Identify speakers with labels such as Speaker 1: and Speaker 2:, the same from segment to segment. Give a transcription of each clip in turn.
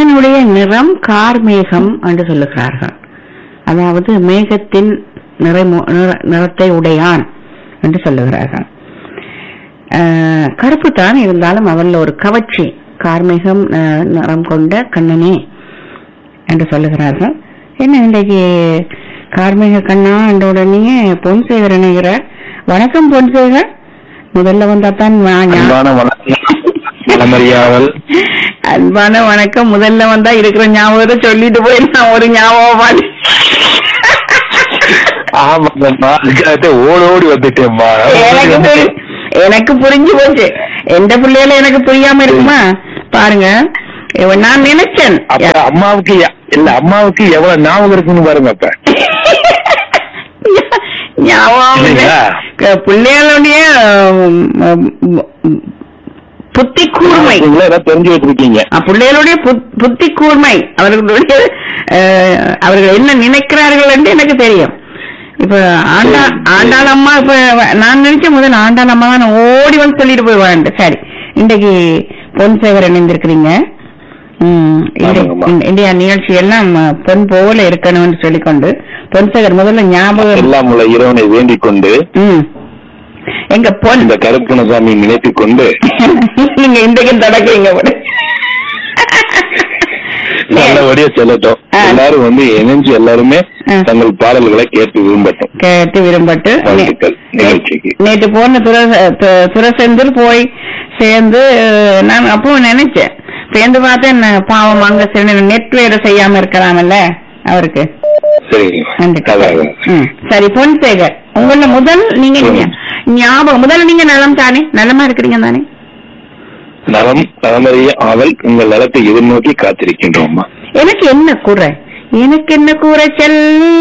Speaker 1: கண்ணனுடைய நிறம் கார்மேகம் என்று சொல்லுகிறார்கள் அதாவது மேகத்தின் நிறமு- நிற- நிறத்தை உடையான் என்று சொல்லுகிறார்கள் ஆஹ், கருப்பு தான் இருந்தாலும் அவன்ல ஒரு கவர்ச்சி கார்மேகம் ஆஹ், நிறம் கொண்ட கண்ணனே என்று சொல்லுகிறார்கள் என்ன இன்றைக்கு கார்மேக கண்ணா என்ற உடனே பொன் சேகர் இணைகிறார் வணக்கம் பொன் சேகர் முதல்ல வந்தா தான் வா- ஞா-
Speaker 2: அன்பான வணக்கம் நலமறியாவல்
Speaker 1: அன்பான வணக்கம் முதல்ல வந்தா இருக்கிற ஞாபகத்தை சொல்லிட்டு போய் நான் ஒரு ஞாபகம்
Speaker 2: ஆமாங்கம்மா அதுக்காகத்தே ஓடி ஓடி வந்துட்டேம்மா
Speaker 1: எனக்கு புரி- எனக்கு புரிஞ்சு போச்சு எந்த பிள்ளையில எனக்கு புரியாம இருக்குமா பாருங்க இவ- நான் நினைச்சேன்
Speaker 2: அப்ப அம்மாவுக்கு எ- இல்ல அம்மாவுக்கு எவ்வளவு ஞாபகம் இருக்குன்னு பாருங்க அப்ப
Speaker 1: ஞாபகம் இல்லை.
Speaker 2: இல்லைங்களா?
Speaker 1: க- பிள்ளைகளுடைய உம், உம், உம், புத்தி கூர்மை
Speaker 2: நீங்களே ஏதாவது தெரிஞ்சு வச்சிருக்கீங்க
Speaker 1: அஹ் பிள்ளைகளுடைய புத்- புத்தி கூர்மை அவர்களுடைய அஹ், அவர்கள் என்ன நினைக்கிறார்கள் என்று எனக்கு தெரியும் இப்ப ஆண்டா ஆண்டாள் அம்மா இப்ப நான் நினைச்ச முதல்ல ஆண்டாள் அம்மா தான் ஓடி வந்து சொல்லிட்டு போயிடுவான் சரி இன்றைக்கு பொன் சேவர் இணைந்திருக்கிறீங்க ம், இன்றை-
Speaker 2: ஆமாங்கம்மா.
Speaker 1: இந்த- இந்தியா நிகழ்ச்சி எல்லாம் அஹ், பொன் போல இருக்கணும்னு சொல்லிக்கொண்டு பொன் சேகர் முதல்ல ஞாபகம்
Speaker 2: எல்லாம் உள்ள இறைவனை வேண்டிக் கொண்டு
Speaker 1: ம். எங்க பொன்
Speaker 2: இந்த கருப்பணசாமி நினைத்துக் கொண்டு
Speaker 1: நீங்க இன்றைக்கு தொடக்கிறீங்க போல.
Speaker 2: நல்லபடியா செல்லட்டும்
Speaker 1: ஆ.
Speaker 2: எல்லாரும் வந்து இணைஞ்சு எல்லாருமே
Speaker 1: ஆ.
Speaker 2: தங்கள் பாடல்களை கேட்டு விரும்பட்டும்
Speaker 1: கேட்டு விரும்பட்டு நே-
Speaker 2: வாழ்த்துக்கள் நிகழ்ச்சிக்கு
Speaker 1: நேற்று போன துர து- துரசெந்தூர் போய் சேர்ந்து அஹ், நான் அப்போ நினைச்சேன் சேர்ந்து பார்த்தேன் நான் பாவம் அங்க சரி நெட் வேற செய்யாம இருக்கலாம்ல அவருக்கு
Speaker 2: சரிங்க
Speaker 1: நன்றி.
Speaker 2: அதான்
Speaker 1: ம். சரி பொன் சேகர் உங்கள முதல் நீங்க ஞா- ஞாபகம் முதல்ல நீங்க நலம் தானே நலமா இருக்கிறீங்க தானே
Speaker 2: நலம் நலமறிய ஆவல் உங்கள் நலத்தை எதிர்நோக்கி காத்திருக்கின்றோம்மா
Speaker 1: எனக்கு என்ன குறை எனக்கு என்ன குறைச்சல்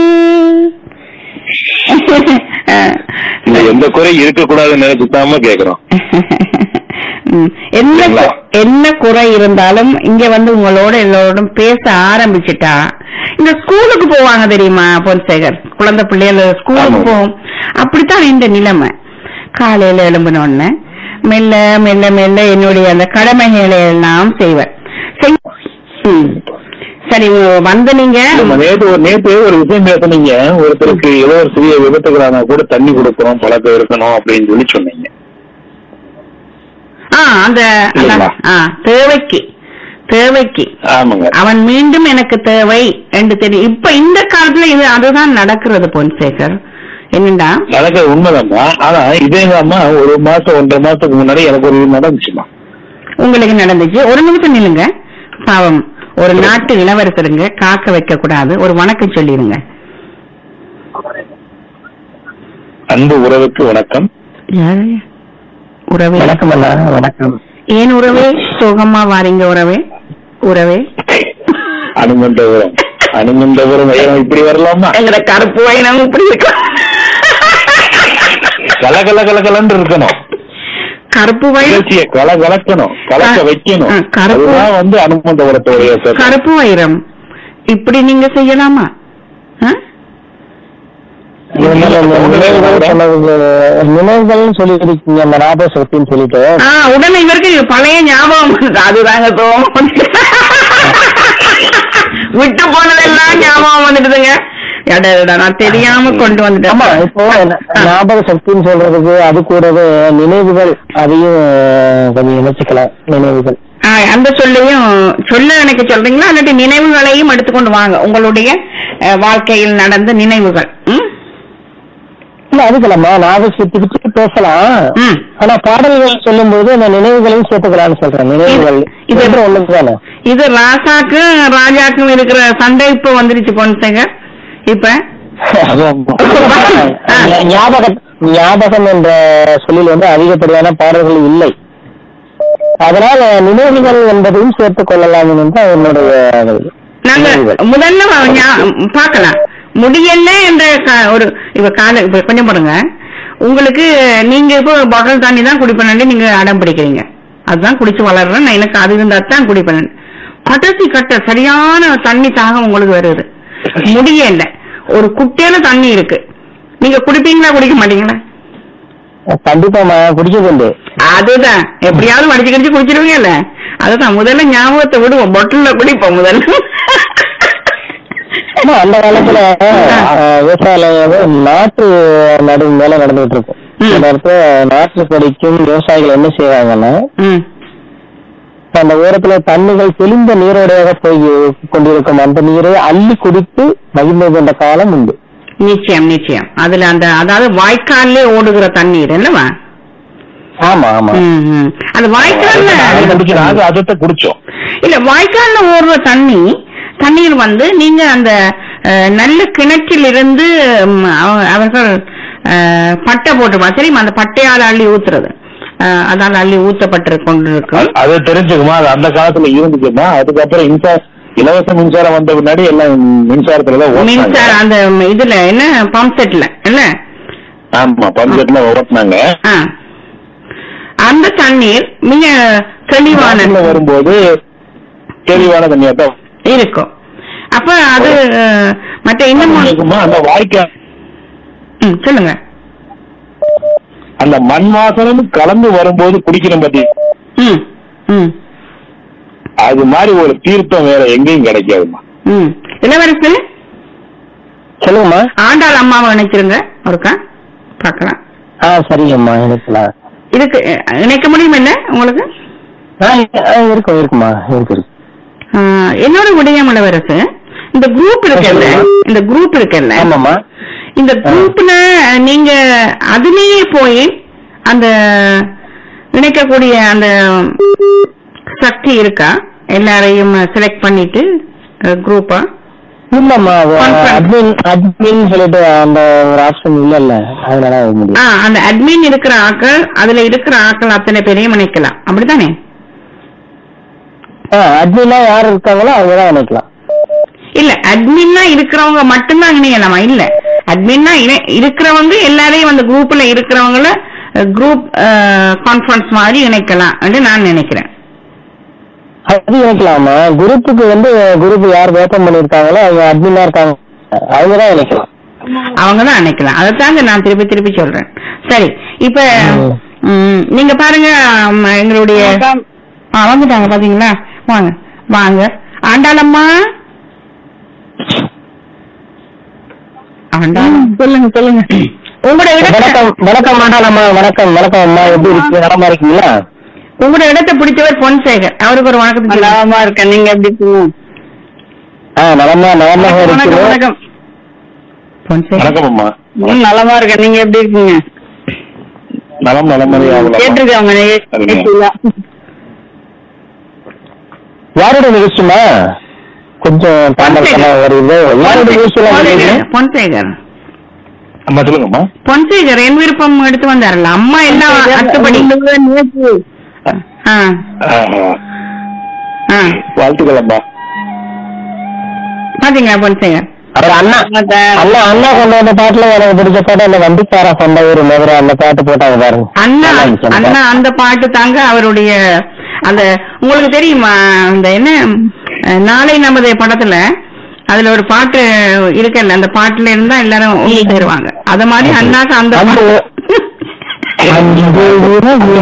Speaker 1: அஹ்,
Speaker 2: இந்த எந்த குறை இருக்கக்கூடாதுன்னு நினைச்சுதாம கேக்குறோம்
Speaker 1: ம். என்ன
Speaker 2: இல்லைங்களா?
Speaker 1: கு- என்ன குறை இருந்தாலும் இங்க வந்து உங்களோட எல்லோரும் பேச ஆரம்பிச்சுட்டா இந்த ஸ்கூலுக்கு போவாங்க தெரியுமா பொன்சேகர் குழந்தை பிள்ளைகள் ஸ்கூலுக்கு
Speaker 2: ஆமாம்.
Speaker 1: போகும் அப்படித்தான் இந்த நிலைமை காலையில எழும்பின உடனே மெல்ல மெல்ல மெல்ல என்னுடைய அந்த கடமைகளை எல்லாம் செய்வேன் செய்- ம். சரி வந்து நீங்க
Speaker 2: நம்ம நேத்து ஒரு நேத்து ஒரு விஷயம் பேசுனீங்க ஒருத்தருக்கு ஏதோ ஒரு சிறிய விபத்துக்குறானா கூட தண்ணி கொடுக்கணும் பழக்கம் இருக்கணும் அப்படின்னு சொல்லி சொன்னீங்க
Speaker 1: ஆ அந்த அந்த-
Speaker 2: இல்லைங்களா?
Speaker 1: ஆ தேவைக்கு தேவைக்கு
Speaker 2: ஆமாங்க
Speaker 1: அவன் மீண்டும் எனக்கு தேவை என்று தெரியும் இப்ப இந்த காலத்துல இது அதுதான் நடக்கிறது பொன்சேகர் என்னண்டா
Speaker 2: நடக்கிறது உண்மைதாம்மா ஆனா இதே அம்மா ஒரு மாசம் ஒன்றரை மாசத்துக்கு முன்னாடி எனக்கு ஒரு இது நடந்துச்சுமா
Speaker 1: உங்களுக்கு நடந்துச்சு ஒரு நிமிஷம் நில்லுங்க பாவம் ஒரு நாட்டு இளவரசருங்க காக்க வைக்க கூடாது ஒரு வணக்கம் சொல்லிருங்க
Speaker 2: அன்பு உறவுக்கு வணக்கம்
Speaker 1: யாரு? உறவே
Speaker 2: வணக்கம் அண்ணா வணக்கம்
Speaker 1: ஏன் உறவே சோகமா வாரீங்க உறவே உறவே
Speaker 2: அனுமந்தபுரம் அனுமந்தபுரம் ஐயா, இப்படி வரலாமா
Speaker 1: எங்கட கருப்பு வயனம் இப்படி இருக்கு
Speaker 2: கல கல கல கலன்னு இருக்கணும்
Speaker 1: கருப்பு வயனம்
Speaker 2: நிகழ்ச்சியை கல கலக்கணும் கலக்க
Speaker 1: ஆ,
Speaker 2: வைக்கணும்
Speaker 1: ஆ, கருப்பு-
Speaker 2: அதுதான் வந்து அனுமந்தபுரத்துடைய சிறப்பு.
Speaker 1: கருப்பு வைரம் இப்படி நீங்க செய்யலாமா ஆ?
Speaker 3: நினைவுகள் சொல்லிருக்கீங்க அந்த ஞாபகத்தின்னு சொல்லிட்டு
Speaker 1: ஆ, உடனே இவருக்கு பழைய ஞாபகம் வருது. அதுதாங்க தோணும் விட்டு போனதெல்லாம் ஞாபகம் வந்துடுதுங்க எடா, எடா, நான் தெரியாம கொண்டு
Speaker 3: ஆமா
Speaker 1: வந்துட்டேன்
Speaker 3: இப்போ ஞாபக சக்தின்னு சொல்றதுக்கு அது கூடவே நினைவுகள் அதையும் கொஞ்சம் இணைச்சுக்கலாம் நினைவுகள்
Speaker 1: ஆ, அந்த சொல்லையும் சொல்ல எனக்கு சொல்றீங்களா இல்லாட்டி நினைவுகளையும் எடுத்துக்கொண்டு வாங்க உங்களுடைய அஹ், வாழ்க்கையில் நடந்த நினைவுகள் ம்?
Speaker 3: இல்ல அதுக்கலாமா ஞாபக சக்திக்கு பேசலாம்
Speaker 1: ம்.
Speaker 3: ஆனா பாடல்கள் சொல்லும்போது அந்த நினைவுகளையும் சேர்த்துக்கலாம்னு சொல்றேன் நினைவுகள்
Speaker 1: இது-
Speaker 3: இது ஒண்ணுக்கு தானே
Speaker 1: இது ராசாக்கும் ராஜாக்கும் இருக்கிற சண்டை இப்ப வந்துருச்சு பொன்சேகர் இப்ப ஆ.
Speaker 3: ஞாபகம் ஞாபகம் என்ற சொல்லில் வந்து அதிகப்படியான பாடல்கள் இல்லை அதனால நினைவுகள் என்பதையும் சேர்த்துக் கொள்ளலாம் என்று என்னுடைய
Speaker 1: நாங்க
Speaker 3: நினைவுகள்.
Speaker 1: முதல்ல ஞா- பார்க்கலாம் முடியல என்ற கா- ஒரு இப்ப கால இப்ப கொஞ்சம் பாருங்க உங்களுக்கு நீங்க இப்போ பகல் தண்ணி தான் குடிப்பேன் நீங்க அடம் பிடிக்கிறீங்க அதுதான் குடிச்சு வளர்றேன் நான் எனக்கு அது இருந்தா தான் குடிப்பேன் கடைசி கட்ட சரியான தண்ணி தாகம் உங்களுக்கு வருது முடியல ஒரு குட்டையில தண்ணி இருக்கு நீங்க குடிப்பீங்களா குடிக்க மாட்டீங்களா
Speaker 3: கண்டிப்பாமா குடிக்கிறது உண்டு
Speaker 1: அதுதான் எப்படியாவது மடிச்சு கடிச்சு குடிச்சிருவீங்கல்ல அதுதான் முதல்ல ஞாபகத்தை விடுவோம் பொட்டில குடிப்போம் முதல்ல
Speaker 3: ஆமா அந்த காலத்துல அஹ், விவசாயம் வந்து நாட்டு நடுவு மேல நடந்துட்டு இருக்கும்
Speaker 1: ம்.
Speaker 3: இந்த நேரத்துல நாட்டு படிக்கும் விவசாயிகள் என்ன செய்வாங்கன்னா
Speaker 1: ம்
Speaker 3: அந்த ஓரத்துல தண்ணிகள் தெளிந்த நீரோடையாக போய் கொண்டிருக்கும் அந்த நீரை அள்ளி குடித்து மகிழ்ந்து கொண்ட காலம் உண்டு
Speaker 1: நிச்சயம் நிச்சயம் அதுல அந்த அதாவது வாய்க்கால்லே ஓடுகிற தண்ணீர் என்னவா
Speaker 3: ஆமா ஆமா
Speaker 1: ம், ம். அந்த வாய்க்கால்ல
Speaker 2: நாங்க அதத்தை குடிச்சோம்
Speaker 1: இல்ல வாய்க்கால்ல ஓடுற தண்ணி தண்ணீர் வந்து நீங்க அந்த அஹ், நல்ல கிணற்றில் இருந்து ம், அவ- அவர்கள் அஹ், பட்டை போட்டுமா சரிம்மா அந்த பட்டையால அள்ளி ஊத்துறது அஹ், அதால அள்ளி ஊத்தப்பட்டு கொண்டிருக்கும்
Speaker 2: அது தெரிஞ்சுக்குமா அது அந்த காலத்துல இருந்துச்சுமா அதுக்கப்புறம் மின்சார இலவச மின்சாரம் வந்த பின்னாடி எல்லாம் மின்சாரத்துலதான்
Speaker 1: மின்சார
Speaker 2: ஓட்டினாங்க
Speaker 1: அந்த இதுல என்ன பம்ப் செட்ல இல்ல
Speaker 2: ஆமா பஞ்சத்துல ஓட்டினாங்க
Speaker 1: ஆ. அந்த தண்ணீர் மிக தெளிவான
Speaker 2: நாட்டுல வரும்போது தெளிவான தண்ணியா தான்
Speaker 1: இருக்கும் அப்ப அது அஹ், மற்ற இன்னும்
Speaker 2: இருக்குமா அந்த வாய்க்கால்
Speaker 1: ம், சொல்லுங்க
Speaker 2: அந்த மண் வாசனம் கலந்து வரும்போது குடிக்கிறோம் பத்தி
Speaker 1: ம் ம்
Speaker 2: அது மாதிரி ஒரு தீர்த்தம் வேற எங்கேயும் கிடைக்காதுமா
Speaker 1: ம் இளவரசு
Speaker 3: சொல்லுங்கம்மா
Speaker 1: ஆண்டாள் அம்மாவை நினைச்சிருங்க ஒருக்கா பார்க்கலாம்
Speaker 3: ஆ சரிங்கம்மா எனக்குலாம்
Speaker 1: இதுக்கு அஹ், இணைக்க முடியும் இல்ல உங்களுக்கு
Speaker 3: ஆ, ஆ, இருக்கும் இருக்குமா இருக்கு இருக்கு
Speaker 1: ஆஹ், என்னோட விடயம் இளவரசு இந்த குரூப் இருக்குல்ல இந்த குரூப் இருக்குல்ல
Speaker 3: ஆமாம்மா
Speaker 1: இந்த குரூப்ல நீங்க அதுலயே போய் அந்த இணைக்கக்கூடிய அந்த சக்தி இருக்கா எல்லாரையும் செலக்ட் பண்ணிட்டு குரூப்பா
Speaker 3: இல்லம்மா
Speaker 1: Conference.
Speaker 3: அட்மின் அட்மின் சொல்லிட்டு அந்த ஒரு ஆப்ஷன் இல்லல்ல அதனால அது முடியும்
Speaker 1: ஆ அந்த அட்மின் இருக்கிற ஆட்கள் அதுல இருக்கிற ஆட்கள் அத்தனை பேரையும் இணைக்கலாம் அப்படித்தானே
Speaker 3: அட்மினா யார் இருக்காங்களோ அவங்க தான் நினைக்கலாம்
Speaker 1: இல்ல அட்மின்னா இருக்கிறவங்க மட்டும்தான் இணையலாமா இல்ல அட்மின்னா இணை- இருக்கிறவங்க எல்லாரையும் அந்த குரூப்ல இருக்கிறவங்கள குரூப் கான்ஃபரன்ஸ் மாதிரி இணைக்கலாம் அப்படின்னு நான் நினைக்கிறேன்
Speaker 3: அது இணைக்கலாமா குரூப்புக்கு வந்து குரூப் யார் வேப்பம் பண்ணிருக்காங்களோ அவங்க அட்மினா இருக்காங்க அவங்க தான் இணைக்கலாம்
Speaker 1: அவங்க தான் இணைக்கலாம் அதைத்தாங்க நான் திருப்பி திருப்பி சொல்றேன் சரி இப்ப
Speaker 3: ம்.
Speaker 1: ம், நீங்க பாருங்க ம், எங்களுடைய ஆ, வந்துட்டாங்க பாத்தீங்களா வாங்க வாங்க ஆண்டாளம்மா ஆண்டாளம் சொல்லுங்க சொல்லுங்க உங்களோட இடத்தை
Speaker 3: வணக்கம் வணக்கம் மாட்டாளம்மா வணக்கம் வணக்கம் அம்மா எப்படி இருக்கீங்க நலமா இருக்கீங்களா
Speaker 1: உங்களோட இடத்தை பிடிச்சவர் பொன்சேகர் அவருக்கு ஒரு வணக்கத்தை சொல்லுங்க.
Speaker 4: நலமா இருக்கேன் நீங்க எப்படி இருக்கீங்க
Speaker 3: ஆ நலமா நலமாக
Speaker 1: வணக்கம்
Speaker 3: இருக்கிறோம்
Speaker 1: வணக்கம் பொன்சேகர்
Speaker 2: வணக்கம் அம்மா
Speaker 4: ம், நலமா இருக்கேன் நீங்க எப்படி இருக்கீங்க
Speaker 2: நலம் நலமறி
Speaker 4: கேட்டிருக்காங்க
Speaker 2: சரிங்க.
Speaker 3: யாரோட நிகழ்ச்சிமா கொஞ்சம் தாண்டலாம் வருது யாரோட நிகழ்ச்சியெல்லாம்
Speaker 1: பொன்சேகர்,
Speaker 3: கேக்குறீங்க?
Speaker 1: பொன்சேகர்
Speaker 2: அம்மா சொல்லுங்கம்மா
Speaker 1: பொன்சேகர் என் விருப்பம் எடுத்து வந்தாரல்ல அம்மா எல்லாம் அத்துப்படி
Speaker 4: நேற்று
Speaker 1: ஆ,
Speaker 2: ஆஹா.
Speaker 1: ஆ.
Speaker 2: வாழ்த்துக்கள் அம்மா
Speaker 1: பாத்தீங்களா பொன்சேகர்
Speaker 3: அவர் அண்ணா அண்ணா அண்ணா கொண்டு வந்த பாட்டுல எனக்கு பிடிச்ச பாட்டு அந்த வண்டிக்கார சொந்த ஊர் மதுரை அந்த பாட்டு போட்டாங்க பாருங்க
Speaker 1: அண்ணா
Speaker 3: நல்லா இருந்துச்சு அந்த
Speaker 1: அண்ணா
Speaker 3: பாட்டு.
Speaker 1: அந்த பாட்டு தாங்க அவருடைய அந்த உங்களுக்கு தெரியுமா அந்த என்ன அஹ், நாளை நமது படத்துல அதுல ஒரு பாட்டு இருக்குல்ல அந்த பாட்டுல இருந்தா எல்லாரும் ஒண்ணு சேருவாங்க அத மாதிரி அண்ணாக்கு அந்த
Speaker 3: அந்த
Speaker 1: பாட்டு-
Speaker 3: அன்பு உறவு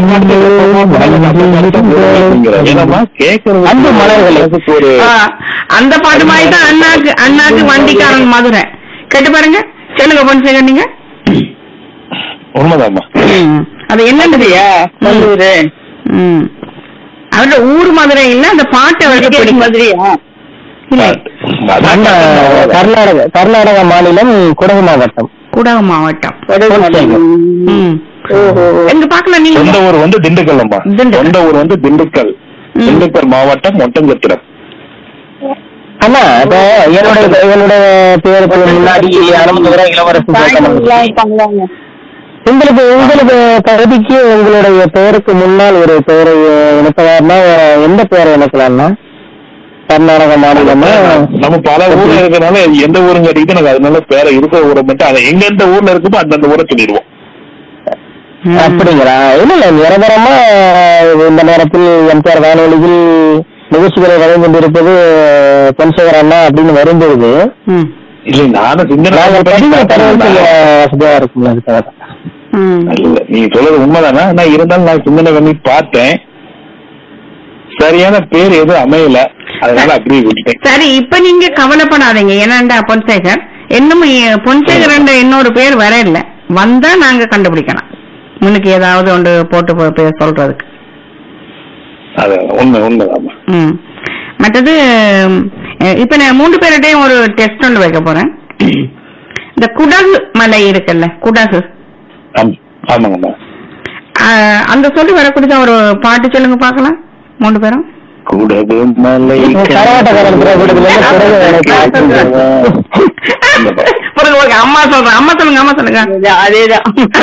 Speaker 2: ஏன்னாம்மா கேட்கறது
Speaker 3: அன்பு மலர்களே.
Speaker 2: அதுக்கு ஒரு
Speaker 1: ஆ, அந்த பாட்டு மாதிரி தான் அண்ணாக்கு அண்ணாக்கு வண்டிக்காரன் மதுரை கேட்டு பாருங்க சொல்லுங்க பொன்சேகர் நீங்க
Speaker 2: உண்மைதாம்மா
Speaker 1: ம். அது என்னதுயா
Speaker 4: நல்லூரு
Speaker 1: ம் அவரோட ஊர் மதுரை இல்ல அந்த பாட்டு அவருக்கு பிடிக்கும்
Speaker 4: மாதிரியா
Speaker 1: இல்ல
Speaker 3: அண்ணா கர்நாடக கர்நாடக மாநிலம் குடகு மாவட்டம்
Speaker 1: குடகு மாவட்டம்
Speaker 3: பொன்சேகர்.
Speaker 1: ம். எங்க பாக்கலாம்
Speaker 2: சொந்த
Speaker 1: நீங்க
Speaker 2: ஊர் வந்து திண்டுக்கல் அம்மா
Speaker 1: திண்டுக்கல்.
Speaker 2: சொந்த ஊர் வந்து திண்டுக்கல்
Speaker 1: ம்.
Speaker 2: திண்டுக்கல் மாவட்டம் ஒட்டஞ்சத்திரம்
Speaker 3: அண்ணா இப்ப என்னுடைய என்னுடைய பேருக்கு முன்னாடி அனுமதி இளவரசன் கேட்கணும். உங்களுக்கு உங்களுக்கு பகுதிக்கு உங்களுடைய பெயருக்கு முன்னால் ஒரு பெயரை இணைப்பதாருன்னா எந்த பெயரை இணைக்கலாம்னா கர்நாடக மாநிலமா
Speaker 2: நம்ம பல ஊர்ல இருக்கறனால எந்த ஊருங்க கேட்டீங்கன்னா எனக்கு அதனால பேர இருக்கிற ஊரை மட்டும் அதை எங்க எந்த ஊர்ல இருக்குமோ அந்தந்த ஊரை சொல்லிடுவோம்
Speaker 1: ம்.
Speaker 3: அப்படிங்களா இல்ல இல்ல நிரந்தரமா இந்த நேரத்தில் எம்ஜிஆர் வானொலியில் நிகழ்ச்சிகளை வழங்கி கொண்டிருப்பது பொன்சேகர் அண்ணா அப்படின்னு வரும்பொழுது
Speaker 1: ம்.
Speaker 2: இல்ல நானும் சிந்தனை
Speaker 3: நாங்கள் பதிவு தகவல் செய்ய வசதியா இருக்கும்ல அதுக்காக தான்.
Speaker 1: ம்.
Speaker 2: இல்ல நீங்க சொல்றது உண்மைதானா நான் இருந்தாலும் நான் சிந்தனை பண்ணி பார்த்தேன் சரியான பேர் எதுவும் அமையல அதனால அப்படியே விட்டுட்டேன்
Speaker 1: சரி இப்ப நீங்க கவலைப்படாதீங்க ஏன்னாண்டா பொன்சேகர் இன்னும் இ- பொன்சேகர் என்ற இன்னொரு பேர் வர இல்ல வந்தா நாங்க கண்டுபிடிக்கலாம் முன்னுக்கு ஏதாவது ஒன்று போட்டு போ- பேர் சொல்றதுக்கு
Speaker 2: அது உண்மை உண்மைதாம்மா
Speaker 1: ம் மற்றது அஹ், இப்ப நான் மூன்று பேர்கிட்டையும் ஒரு டெஸ்ட் ஒன்று வைக்க போறேன் இந்த குடகு மலை இருக்குல்ல குடகு
Speaker 2: ஆம் ஆமாங்கம்மா
Speaker 1: அஹ், அந்த சொல்லி வரக்கூடிய ஒரு பாட்டு சொல்லுங்க பார்க்கலாம் மூணு பேரும்
Speaker 2: கூடது மலை
Speaker 3: கரகாட்டக்காரன் திரைப்படத்துல இருந்து பிறகு எனக்கு
Speaker 2: அந்த பாட்டு.
Speaker 1: பிறகு ஓகே அம்மா சொல்றேன் அம்மா சொல்லுங்க அம்மா சொல்லுங்க
Speaker 4: அதேதான்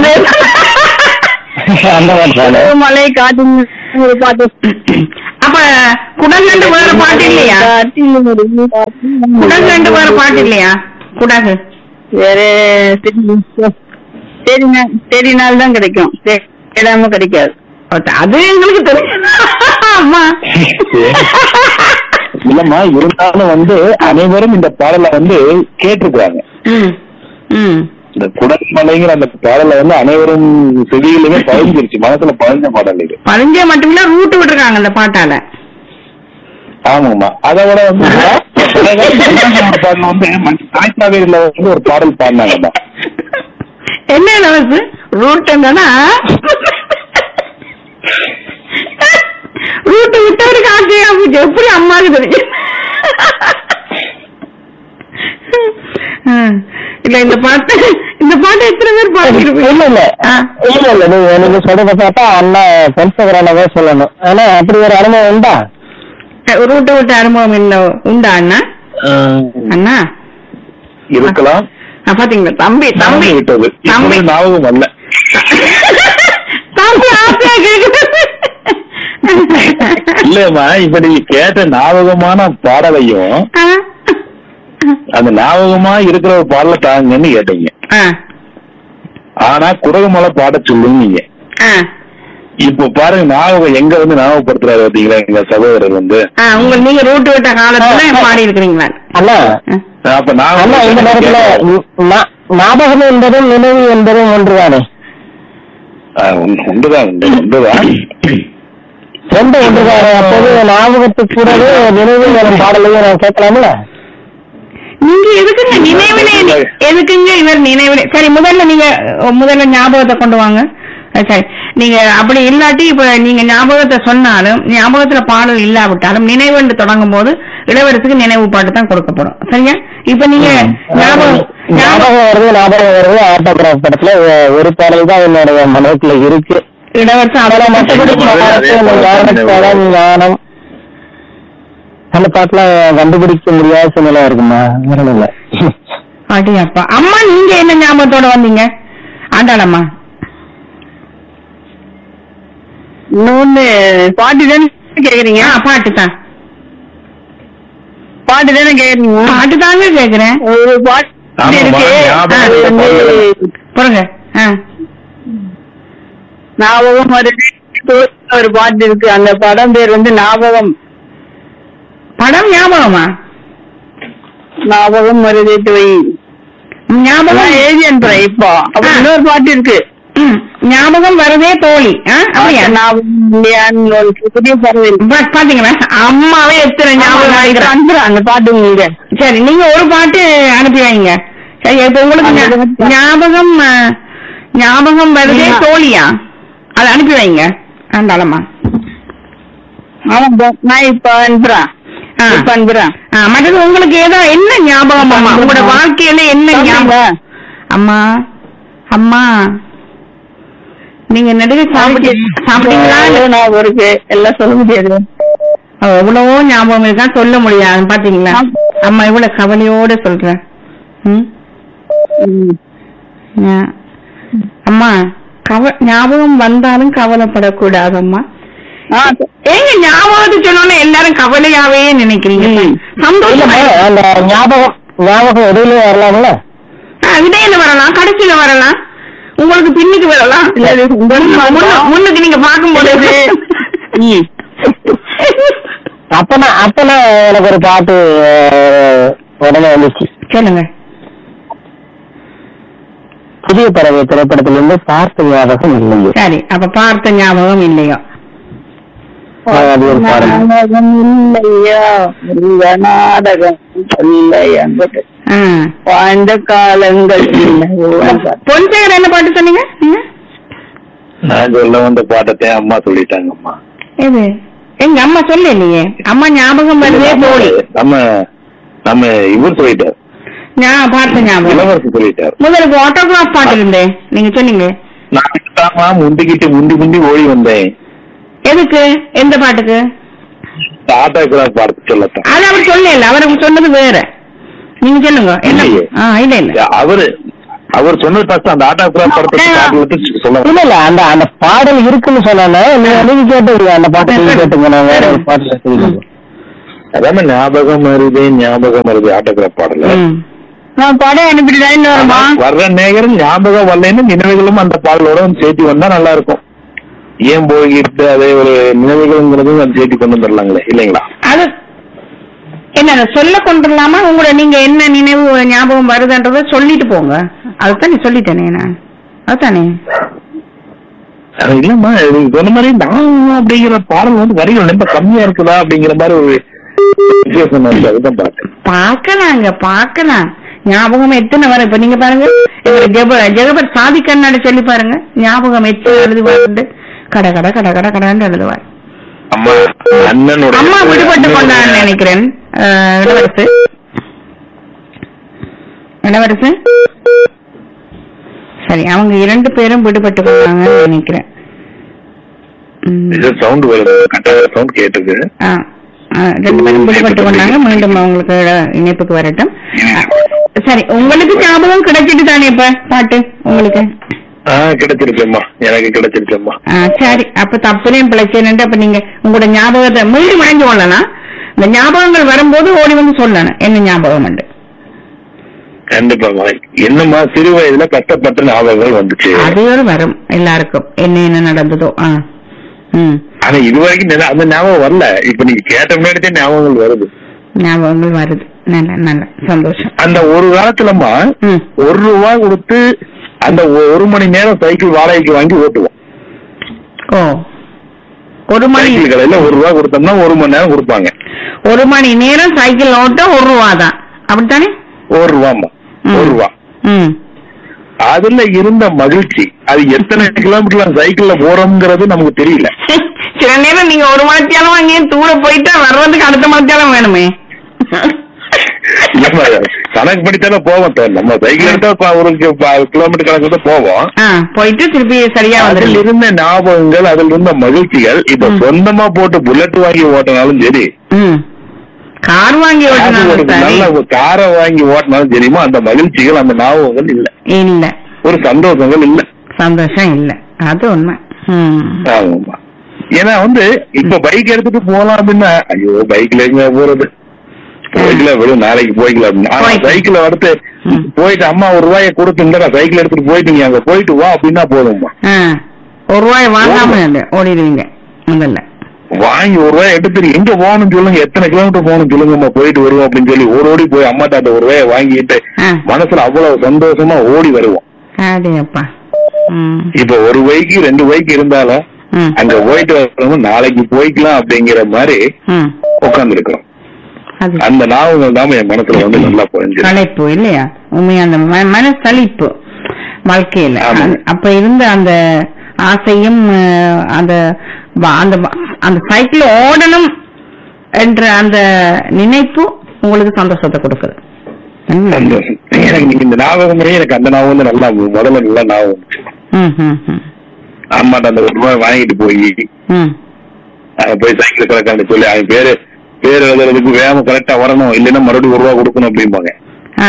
Speaker 3: அந்த மாதிரி தானே.
Speaker 4: மலை காட்டு ஒரு பாட்டு
Speaker 1: அப்ப குடகு ரெண்டு வேற பாட்டு இல்லையா குடகு ரெண்டு வேற பாட்டு இல்லையா குடகு
Speaker 4: வேற சரி சரி நாள் தான் கிடைக்கும் தேடாம கிடைக்காது
Speaker 1: அது எங்களுக்கு தெரியும் அம்மா
Speaker 2: இல்லம்மா இருந்தாலும் வந்து அனைவரும் இந்த பாடலை வந்து கேட்டிருக்கிறாங்க
Speaker 1: ம் ம்
Speaker 2: இந்த குடமலைங்கிற அந்த பாடலை வந்து அனைவரும் செவியிலுமே பதிஞ்சிருச்சு மனசுல பதிஞ்ச பாடல் இது
Speaker 1: பதிஞ்சே மட்டுமில்ல ரூட்டு விட்டுருக்காங்க அந்த பாட்டால
Speaker 2: ஆமாங்கம்மா அதை விட வந்து ஒரு பாடல் வந்து மண்- தாய்ப்பாவேரியில வந்து ஒரு பாடல் பாடினாங்கம்மா
Speaker 1: என்ன இலவசு ரூட் என்னன்னா ரூட்டு விட்டவருக்கு ஆசையா போச்சு எப்படி அம்மாவுக்கு தெரியும் ம். இல்ல இந்த பாட்டு இந்த பாட்டு எத்தனை பேர் பாடிருப்பீங்க
Speaker 3: இல்ல இல்ல
Speaker 1: ஆ.
Speaker 3: இல்ல இல்ல நீங்க நீங்க சொல்றத பார்த்தா அண்ணா பென்சகரானவே சொல்லணும் ஆனா அப்படி ஒரு அனுபவம் உண்டா
Speaker 1: ரூட்டு விட்ட அனுபவம் இல்ல உண்டா அண்ணா அண்ணா
Speaker 2: இருக்கலாம்
Speaker 1: ஆ, பாத்தீங்களா தம்பி தம்பி
Speaker 2: ஞாபகம் விட்டது
Speaker 1: தம்பி
Speaker 2: இப்பொழுது ஞாபகம் வரல
Speaker 1: தம்பி ஆசையா கேக்குது
Speaker 2: இல்லம்மா இப்ப நீங்க கேட்ட ஞாபகமான பாடலையும்
Speaker 1: ஆ.
Speaker 2: அந்த ஞாபகமா இருக்கிற ஒரு பாடலை தாங்கன்னு கேட்டீங்க
Speaker 1: ஆ.
Speaker 2: ஆனா குரகுமலை பாட சொல்லுங்க
Speaker 1: ஆ.
Speaker 2: இப்போ பாருங்க ஞாபகம் எங்க வந்து ஞாபகப்படுத்துறாரு பாத்தீங்களா எங்க சகோதரர் வந்து
Speaker 1: ஆ, உங்க நீங்க ரூட் விட்ட காலத்துல பாடி இருக்கிறீங்களா
Speaker 3: அண்ணா
Speaker 2: அப்ப
Speaker 3: அண்ணா இந்த நேரத்துல
Speaker 2: ஞாபகம்
Speaker 3: ஞ- ஞா- ஞாபகம் என்பதும் நினைவு என்பதும் ஒன்றுதானே
Speaker 2: ஆ, உண்டு- உண்டுதான் உண்டு உண்டுதான்
Speaker 3: ரெண்டு ஒன்றுதானே அப்போது ஞாபகத்துக்கு கூடவே நினைவு எனும் பாடலையும் நான் கேட்கலாம்ல
Speaker 1: நீங்க எதுக்குங்க நினைவிலே எதுக்குங்க இவர் நினைவிலே சரி முதல்ல நீங்க அஹ், முதல்ல ஞாபகத்தை கொண்டு வாங்க அஹ், சரி நீங்க அப்படி இல்லாட்டி இப்ப நீங்க ஞாபகத்தை சொன்னாலும் ஞாபகத்துல பாடல் இல்லாவிட்டாலும் நினைவுன்னு தொடங்கும் போது இளவரசுக்கு நினைவு பாட்டு தான் கொடுக்கப்படும் சரியா இப்ப நீங்க ஞாபகம் ஞாபகம்
Speaker 3: ஞாபகம் வருது ஞாபகம் வருது ஆட்டோகிராஃப் படத்துல ஒ- ஒரு பாடல் தான் என்னுடைய மனசுல இருக்கு
Speaker 1: இளவரசு
Speaker 3: அதெல்லாம்
Speaker 1: அவளை
Speaker 3: மற்றபடி
Speaker 2: அதே
Speaker 3: பாடத்து,
Speaker 2: பாடல்
Speaker 3: ஞானப்பழம், ஞானம் அந்த பாட்டுலாம் கண்டுபிடிக்க முடியாத சூழ்நிலை இருக்குமா வேற ஒண்ணும் இல்ல
Speaker 1: அடி அப்பா அம்மா நீங்க என்ன ஞாபகத்தோட வந்தீங்க ஆண்டாளம்மா
Speaker 4: இன்னொன்னு பாட்டு தானே கேக்குறீங்க
Speaker 1: ஆ பாட்டு தான்
Speaker 4: பாட்டு தானே கேக்குறீங்க
Speaker 1: பாட்டு தாங்க கேக்குறேன்
Speaker 4: ஒரு பாட்டு
Speaker 2: ஆமாம்மா,
Speaker 4: இருக்கு
Speaker 2: ஞாபகம்
Speaker 4: அது
Speaker 2: இருக்க
Speaker 4: வந்து
Speaker 2: பாடல்.
Speaker 1: பாருங்க ஆ
Speaker 4: ஞாபகம் வருது ஒரு பாட்டு இருக்கு அந்த படம் பேர் வந்து ஞாபகம்
Speaker 1: படம் ஞாபகமா
Speaker 4: ஞாபகம் வருது வை
Speaker 1: ஞாபகம்
Speaker 4: அதான் எழுதி அனுப்புறேன் இப்போ அப்புறம்
Speaker 1: ஆ.
Speaker 4: இன்னொரு பாட்டு இருக்கு
Speaker 1: ம், ஞாபகம் வரதே தோழி ஆ, அப்படியா
Speaker 4: ஞாபகம் இல்லையான்னு ஒரு புதிய பறவை இருக்கு.
Speaker 1: பா- பாத்தீங்களா அம்மாவே எத்தனை
Speaker 4: ஆமா,
Speaker 1: ஞாபகம்
Speaker 4: நான் இப்ப
Speaker 1: வைக்கிறேன்.
Speaker 4: அனுப்புறேன் அந்த பாட்டு உங்களுக்கு
Speaker 1: சரி நீங்க ஒரு பாட்டு அனுப்பி வைங்க சரி இப்ப உங்களுக்கு ஞா-
Speaker 4: அந்த பாட்டு.
Speaker 1: ஞாபகம் ஆ, ஞாபகம் வருதே
Speaker 4: ஆமா.
Speaker 1: தோழியா அதை அனுப்பி வைங்க ஆண்டாளம்மா
Speaker 4: ஆமா போ. நான் இப்ப அனுப்புறேன்
Speaker 1: ஆ.
Speaker 4: இப்ப அனுப்புறேன்
Speaker 1: ஆ, மற்றது உங்களுக்கு ஏதோ என்ன ஞாபகம் அம்மா உங்களோட வாழ்க்கையில என்ன ஞாபகம் அம்மா அம்மா நீங்க நடுவே சாப்பிட்டு சாப்பிட்டீங்களா
Speaker 4: எவ்வளவு ஞாபகம் இருக்கு எல்லாம் சொல்ல முடியாது
Speaker 1: அவ எவ்வளவோ ஞாபகம் இருக்கா சொல்ல முடியாது பாத்தீங்களா
Speaker 4: ஆம்.
Speaker 1: அம்மா இவ்வளவு கவலையோட சொல்றேன் ம்?
Speaker 4: ம்.
Speaker 1: ஞா- அம்மா கவ ஞாபகம் வந்தாலும் கவலைப்படக்கூடாதம்மா
Speaker 4: ஆ,
Speaker 1: ஏங்க ஞாபகத்தை சொன்னோன்னே எல்லாரும் கவலையாவே நினைக்கிறீங்க சந்தோஷமா
Speaker 3: இல்லம்மா, அந்த ஞாபகம் ஞாபகம் இடையில வரலாம்ல
Speaker 1: ஆ, இடையில வரலாம் கடைசியில வரலாம் உங்களுக்கு பின்னுக்கு வரலாம்
Speaker 4: இல்ல, இது உங்களுக்கு
Speaker 1: முன்ன- முன்னுக்கு நீங்க பார்க்கும்போது
Speaker 4: ம்.
Speaker 3: அப்பனா அப்பனா எனக்கு ஒரு பாட்டு அஹ், உடனே வந்துச்சு
Speaker 1: சொல்லுங்க
Speaker 3: புதிய பறவை திரைப்படத்திலிருந்து பார்த்த ஞாபகம் இல்லையே
Speaker 1: சரி அப்ப பார்த்த ஞாபகம் இல்லையோ
Speaker 3: அது ஒரு பாடல்
Speaker 4: நாடகம் இல்லையா முருக நாடகம் சொல்லை என்பது
Speaker 1: ஆ.
Speaker 4: வாழ்ந்த காலங்கள் இல்லையோ
Speaker 1: பொன்சேகர் என்ன பாட்டு சொன்னீங்க நீங்க
Speaker 2: நான் சொல்ல வந்த பாட்டத்தை அம்மா சொல்லிட்டாங்கம்மா
Speaker 1: எது எங்க அம்மா சொல்லலையே அம்மா ஞாபகம் வருதே தோழி
Speaker 2: நம்ம நம்ம இவர் சொல்லிட்டார்
Speaker 1: நான் பார்த்த ஞாபகம்
Speaker 2: இளவரசி சொல்லிட்டார்
Speaker 1: முதலுக்கு ஆட்டோகிராஃப் பாட்டு இருந்தே நீங்க சொன்னீங்க
Speaker 2: நான் தாமா முந்திக்கிட்டு முந்தி முந்தி ஓடி வந்தேன்
Speaker 1: எதுக்கு எந்த பாட்டுக்கு
Speaker 2: ஆட்டோகிராஃப் பாடத்து சொல்லத்தான்
Speaker 1: அது அவர் சொல்லல அவர் சொன்னது வேற நீங்க சொல்லுங்க என்ன
Speaker 2: இல்லையே.
Speaker 1: ஆ இல்ல இல்ல
Speaker 2: அவரு அவர் சொன்னது ஃபர்ஸ்ட் அந்த ஆட்டோகிராஃப் படத்தை பாட்டு வச்சு சொல்ல
Speaker 3: இல்ல இல்ல அந்த அந்த பாடல் இருக்குன்னு சொன்னானே நீங்க நீங்க கேட்டுங்க அந்த பாட்டு நீங்க கேட்டுங்க நான் வேற ஒரு பாட்டுல சொல்லிடுங்க
Speaker 2: அதாம ஞாபகம் வருதே ஞாபகம் வருது ஆட்டோகிராஃப் பாடல
Speaker 1: ம்.
Speaker 4: நான் படம் அனுப்பிட்டு வருமா
Speaker 2: வர்ற நேரம் ஞாபகம் வரலன்னு நினைவுகளும் அந்த பாடலோட வந்து சேர்த்து வந்தா நல்லா இருக்கும் ஏன் போய்கிட்டு அதே ஒரு நினைவுகள்ங்கிறதும் அது சேர்த்து கொண்டு வந்துடலாங்களே இல்லைங்களா
Speaker 1: அது என்ன அதை சொல்ல கொண்டுலாமா உங்களோட நீங்க என்ன நினைவு ஞாபகம் வருதுன்றத சொல்லிட்டு போங்க அதுதான் நீ சொல்லிட்டேனே நான் அதுதானே
Speaker 2: அது இல்லம்மா நீங்க சொன்ன மாதிரி நான் அப்படிங்கிற பாடல் வந்து வரிகள் ரொம்ப கம்மியா இருக்குதா அப்படிங்கிற மாதிரி ஒரு வித்தியாசம் வந்து அதுதான் பார்த்தேன்
Speaker 1: பார்க்கலாங்க பார்க்கலாம் ஞாபகம் எத்தனை வரும் இப்ப நீங்க பாருங்க இவர் ஜெப ஜெகபத் சாதி கண்ணாடி சொல்லி பாருங்க ஞாபகம் எத்தனை எழுதுவாரு கட கட கட கட கடன்னு எழுதுவார்
Speaker 2: அம்மா அண்ணனுடைய
Speaker 1: அம்மா விடுபட்டு கொண்டான்னு நினைக்கிறேன் அஹ், இளவரசு இளவரசு சரி அவங்க இரண்டு பேரும் விடுபட்டு கொண்டாங்கன்னு நினைக்கிறேன் ம்.
Speaker 2: சவுண்ட் வருது கட்டாய சவுண்ட் கேட்டுருக்கு
Speaker 1: ஆ, ஆ, ரெண்டு பேரும் விடுபட்டு கொண்டாங்க மீண்டும் அவங்களுக்கு இணைப்புக்கு வரட்டும் சரி உங்களுக்கு ஞாபகம் கிடைச்சிட்டு தானே இப்ப பாட்டு உங்களுக்கு
Speaker 2: ஆஹ் கிடைச்சிருச்சம்மா எனக்கு கிடைச்சிருச்சம்மா
Speaker 1: ஆ, சரி அப்ப தப்புலையும் பிழைச்சேன்னு அப்ப நீங்க உங்களோட ஞாபகத்தை மீண்டும் வாங்கி கொள்ளலாம் இந்த ஞாபகங்கள் வரும்போது ஓடி வந்து சொல்லணும் என்ன ஞாபகம் உண்டு
Speaker 2: கண்டிப்பாமா என்னம்மா சிறு வயதுல கஷ்டப்பட்ட ஞாபகங்கள் வந்துச்சு
Speaker 1: அது ஒரு வரும் எல்லாருக்கும் என்ன என்ன நடந்ததோ ஆ ம்
Speaker 2: ஆனா இது வரைக்கும் நினை- அந்த ஞாபகம் வரல இப்ப நீங்க கேட்ட முன்னாடி ஞாபகங்கள் வருது
Speaker 1: ஞாபகங்கள் வருது நல்ல நல்ல சந்தோஷம்
Speaker 2: அந்த ஒரு காலத்துலம்மா
Speaker 1: ம்
Speaker 2: ஒரு ரூபாய் கொடுத்து அந்த ஒ- ஒரு மணி நேரம் சைக்கிள் வாடகைக்கு வாங்கி ஓட்டுவோம்
Speaker 1: ஓ ஒரு மணி
Speaker 2: சைக்கிள் கடையில ஒரு ரூபாய் கொடுத்தோம்னா ஒரு மணி நேரம் கொடுப்பாங்க
Speaker 1: ஒரு மணி நேரம் சைக்கிள் ஓட்ட ஒரு ரூபா தான் அப்படித்தானே
Speaker 2: ஒரு ரூபாமா
Speaker 1: ம்.
Speaker 2: ஒரு ரூபா
Speaker 1: ம்
Speaker 2: அதுல இருந்த மகிழ்ச்சி அது எத்தனை கிலோமீட்டர் சைக்கிள்ல போறோம்ங்கிறது நமக்கு தெரியல
Speaker 1: சில நேரம் நீங்க ஒரு மணித்தியாலம் அங்கேயே தூர போயிட்டா வர்றதுக்கு அடுத்த மணித்தியாலம் வேணுமே
Speaker 2: நம்ம கணக்கு படித்தாலும் போவோம் சார் நம்ம சைக்கிள் எடுத்தா ப- ஒரு கி- ப- கிலோமீட்டர் கணக்கு தான் போவோம்
Speaker 1: ஆ போயிட்டு திருப்பி சரியா
Speaker 2: அதில்
Speaker 1: வந்துருங்க
Speaker 2: இருந்த ஞாபகங்கள் அதில் இருந்த மகிழ்ச்சிகள் இப்ப
Speaker 1: ம்.
Speaker 2: சொந்தமா போட்டு புல்லட் வாங்கி ஓட்டினாலும் சரி
Speaker 1: ம் கார் வாங்கி
Speaker 2: அது ஒரு
Speaker 1: ஓட்டினாலும் சரி
Speaker 2: நல்ல ஒரு காரை வாங்கி ஓட்டினாலும் தெரியுமா அந்த மகிழ்ச்சிகள் அந்த ஞாபகங்கள் இல்ல
Speaker 1: இல்ல
Speaker 2: ஒரு சந்தோஷங்கள் இல்ல
Speaker 1: சந்தோஷம் இல்ல அது உண்மை ம்
Speaker 2: ஆமாமா ஏன்னா வந்து இப்ப பைக் எடுத்துட்டு போலாம் அப்படின்னா ஐயோ பைக்ல எங்க போறது பைக்ல விடும் நாளைக்கு போய்க்கலாம் அப்படின்னு. ஆனா
Speaker 1: போய்க்கலாம்.
Speaker 2: சைக்கிள் அடுத்து
Speaker 1: ம்.
Speaker 2: போயிட்டு அம்மா ஒரு ரூபாய கொடுத்து இந்த சைக்கிள் எடுத்துட்டு போயிட்டு நீ அங்க போயிட்டு வா அப்படின்னா போதும்மா
Speaker 1: ஆ ஒரு ரூபாய் வாங்காம இல்ல, ஓடிடுவீங்க முதல்ல
Speaker 2: வாங்கி ஒரு ரூபாய் எடுத்துட்டு எங்க போகணும்னு சொல்லுங்க எத்தனை கிலோமீட்டர் போகணும் சொல்லுங்கம்மா போயிட்டு வருவோம் அப்படின்னு சொல்லி ஒரு ஓடி போய் அம்மாட்ட அந்த ஒரு ரூபாயை வாங்கிட்டு
Speaker 1: ஆ
Speaker 2: மனசுல அவ்வளவு சந்தோஷமா ஓடி வருவோம்
Speaker 1: அடேப்பா ம்
Speaker 2: இப்ப ஒரு பைக்கு ரெண்டு பைக் இருந்தாலும்
Speaker 1: ம்
Speaker 2: அங்க போயிட்டு வரணும் நாளைக்கு போய்க்கலாம் அப்படிங்கிற மாதிரி
Speaker 1: ம்
Speaker 2: உட்கார்ந்து இருக்கிறோம்
Speaker 1: அது
Speaker 2: அந்த ஞாபகங்கள் தான் என் மனசுல வந்து நல்லா புரிஞ்சு
Speaker 1: களைப்பு இல்லையா உண்மையா அந்த ம- மனசலிப்பு வாழ்க்கையில
Speaker 2: ஆமா.
Speaker 1: அந்த- அப்ப இருந்த அந்த ஆசையும் அஹ், அந்த வ- அந்த வ- அந்த சைக்கிள் ஓடணும் என்ற அந்த நினைப்பு உங்களுக்கு சந்தோஷத்தை கொடுக்குது ம்.
Speaker 2: சந்தோஷம் எனக்கு நீங்க இந்த ஞாபகம் முறையே எனக்கு அந்த ஞாபகம் வந்து நல்லா முதல்ல நல்லா ஞாபகம் வந்துச்சு.
Speaker 1: ம், ம், ம்.
Speaker 2: அம்மாட்ட அந்த ஒரு ரூபாய் வாங்கிட்டு போய்
Speaker 1: ம்.
Speaker 2: அங்க போய் சைக்கிள் கலக்கான்னு சொல்லி அவன் பேரு பேர் எழுதுறதுக்கு வேகமா கரெக்டா வரணும் இல்லைன்னா மறுபடியும் ஒரு ரூபா கொடுக்கணும் அப்படிம்பாங்க
Speaker 1: ஆ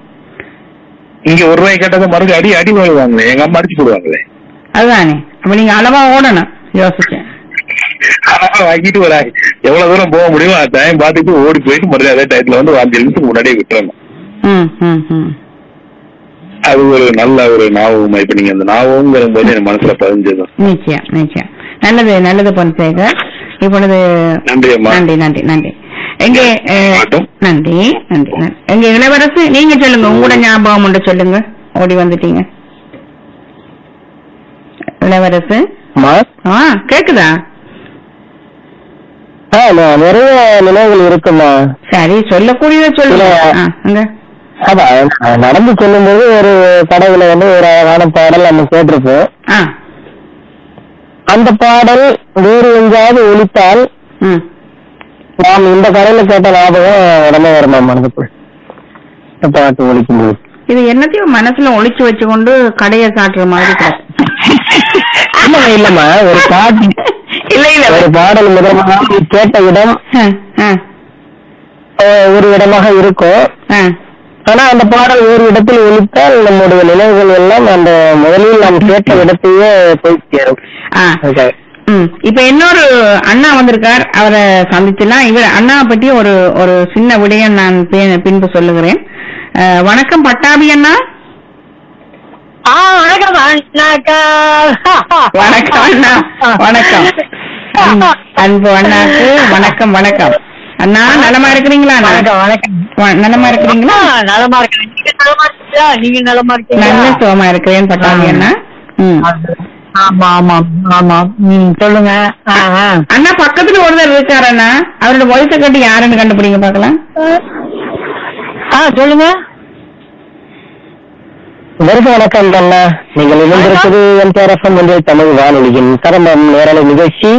Speaker 2: இங்க ஒரு ரூபாய் கேட்டதை மறுபடியும் அடி அடி வாங்குவாங்களே எங்க அம்மா அடிச்சு போடுவாங்களே
Speaker 1: அதுதானே அப்ப நீங்க அளவா ஓடணும் யோசிச்சேன்
Speaker 2: அதெல்லாம் வாங்கிட்டு ஒரு எவ்வளவு தூரம் போக முடியுமோ அந்த டைம் பார்த்துட்டு ஓடி போயிட்டு மறுபடியும் அதே டயத்துல வந்து ஒரு அஞ்சு நிமிஷத்துக்கு முன்னாடியே விட்டுறணும்
Speaker 1: ம், ம், ம்.
Speaker 2: அது ஒரு நல்ல ஒரு ஞாபகமா இப்ப நீங்க அந்த ஞாபகங்கிற போது என் மனசுல பதிஞ்சது
Speaker 1: நிச்சயம் நிச்சயம் நல்லது நல்லது பொன்சேகர் இப்பொழுது
Speaker 2: நன்றி அம்மா
Speaker 1: நன்றி நன்றி நன்றி எங்கே அஹ்,
Speaker 2: வணக்கம்.
Speaker 1: நன்றி நன்றி நன்றி. எங்க இளவரசு நீங்க சொல்லுங்க உங்களோட ஞாபகம் உண்டு சொல்லுங்க ஓடி வந்துட்டீங்க இளவரசு
Speaker 3: அம்மா
Speaker 1: ஆ கேக்குதா
Speaker 3: ஆ, ந- நிறைய நினைவுகள் இருக்குமா
Speaker 1: சரி சொல்லக்கூடியத சொல்லுங்க
Speaker 3: இல்ல.
Speaker 1: ஆ, அங்க
Speaker 3: அதான் நான் நடந்து செல்லும்போது ஒரு கடையில வந்து ஒரு அழகான பாடல் நம்ம கேட்டிருப்போம்
Speaker 1: ஆ
Speaker 3: அந்த பாடல் வேறு எங்கேயாவது ஒலித்தால்
Speaker 1: ம்
Speaker 3: நாம் இந்த கடையில கேட்ட ஞாபகம் உடனே வருமா மனதுக்குள் இந்த பாட்டு ஒலிக்கும் போது
Speaker 1: இது என்னத்தையும் மனசுல ஒளிச்சு வச்சுக்கொண்டு கடைய காட்டுற மாதிரி கிடக்கு.
Speaker 3: இல்லம்மா இல்லம்மா ஒரு பாட்டு
Speaker 1: இல்ல இல்ல
Speaker 3: ஒரு பாடல் முதலாக கேட்ட இடம்
Speaker 1: ஆ, ஆ,
Speaker 3: அஹ், ஒரு இடமாக இருக்கும்
Speaker 1: ஆ.
Speaker 3: ஆனா அந்த பாடல் ஒரு இடத்தில் ஒலித்தால் நம்முடைய நினைவுகள் எல்லாம் அந்த முதலில் நாம் கேட்ட இடத்தையே போய் சேரும்
Speaker 1: ஆ.
Speaker 3: அதுக்காக.
Speaker 1: ம். இப்ப இன்னொரு அண்ணா வந்திருக்கார் அவரை சந்திச்சலாம் இவர் அண்ணாவை பற்றி ஒரு ஒரு சின்ன விடயம் நான் பி- பின்பு சொல்லுகிறேன் அஹ், வணக்கம் பட்டாபி அண்ணா
Speaker 4: ஆ வணக்கம்
Speaker 1: வணக்கம் அண்ணா வணக்கம் அன்பு- அன்பு அண்ணாக்கு வணக்கம் வணக்கம் அண்ணா நலமா இருக்கிறீங்களா அண்ணா?
Speaker 4: வணக்கம் வணக்கம்
Speaker 1: வ- நலமா இருக்கிறீங்களா
Speaker 4: நலமா இருக்கேன் நீங்க நலமா இருக்கீங்களா நீங்க நலமா
Speaker 1: நல்ல
Speaker 4: இருக்கீங்களா
Speaker 1: சுகமா இருக்கிறேன் பட்டாபி அண்ணா ம்.
Speaker 4: ஆமா ஆமா ஆமா ம் சொல்லுங்க ஆ, ஆ.
Speaker 1: அண்ணா பக்கத்துல ஒருத்தர் இருக்காரு அண்ணா அவரோட வயசை கட்டி யாருன்னு கண்டுபிடிங்க பாக்கலாம்
Speaker 4: ஆ சொல்லுங்க
Speaker 3: வருக வணக்கம் அண்ணா நீங்கள் இணைந்திருப்பது எம்டிஆர்எஃப்எம் என்ற தமிழ் வானொலியின் கரம்பம் நேரலை நிகழ்ச்சி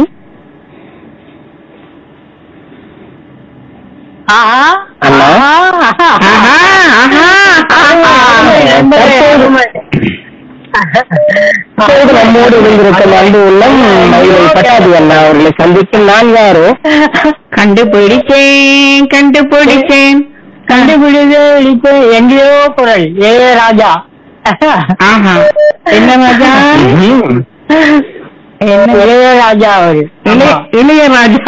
Speaker 4: ஆஹா
Speaker 3: அண்ணா.
Speaker 1: ஆஹா ஆஹா ஆஹா
Speaker 3: இப்போது நம்மோடு இணைந்திருக்கும் அன்பு உள்ளம் மயிலை பட்டாபி அண்ணா அவர்களை சந்திக்கும் நான் யாரோ
Speaker 1: கண்டுபிடிச்சேன் கண்டுபிடிச்சேன்
Speaker 4: கண்டுபிடிச்சு எங்கேயோ குரல் ஏ ராஜா
Speaker 1: ஆஹா என்ன ராஜா என்ன
Speaker 4: இளைய ராஜா அவரு
Speaker 1: இளைய இளையராஜா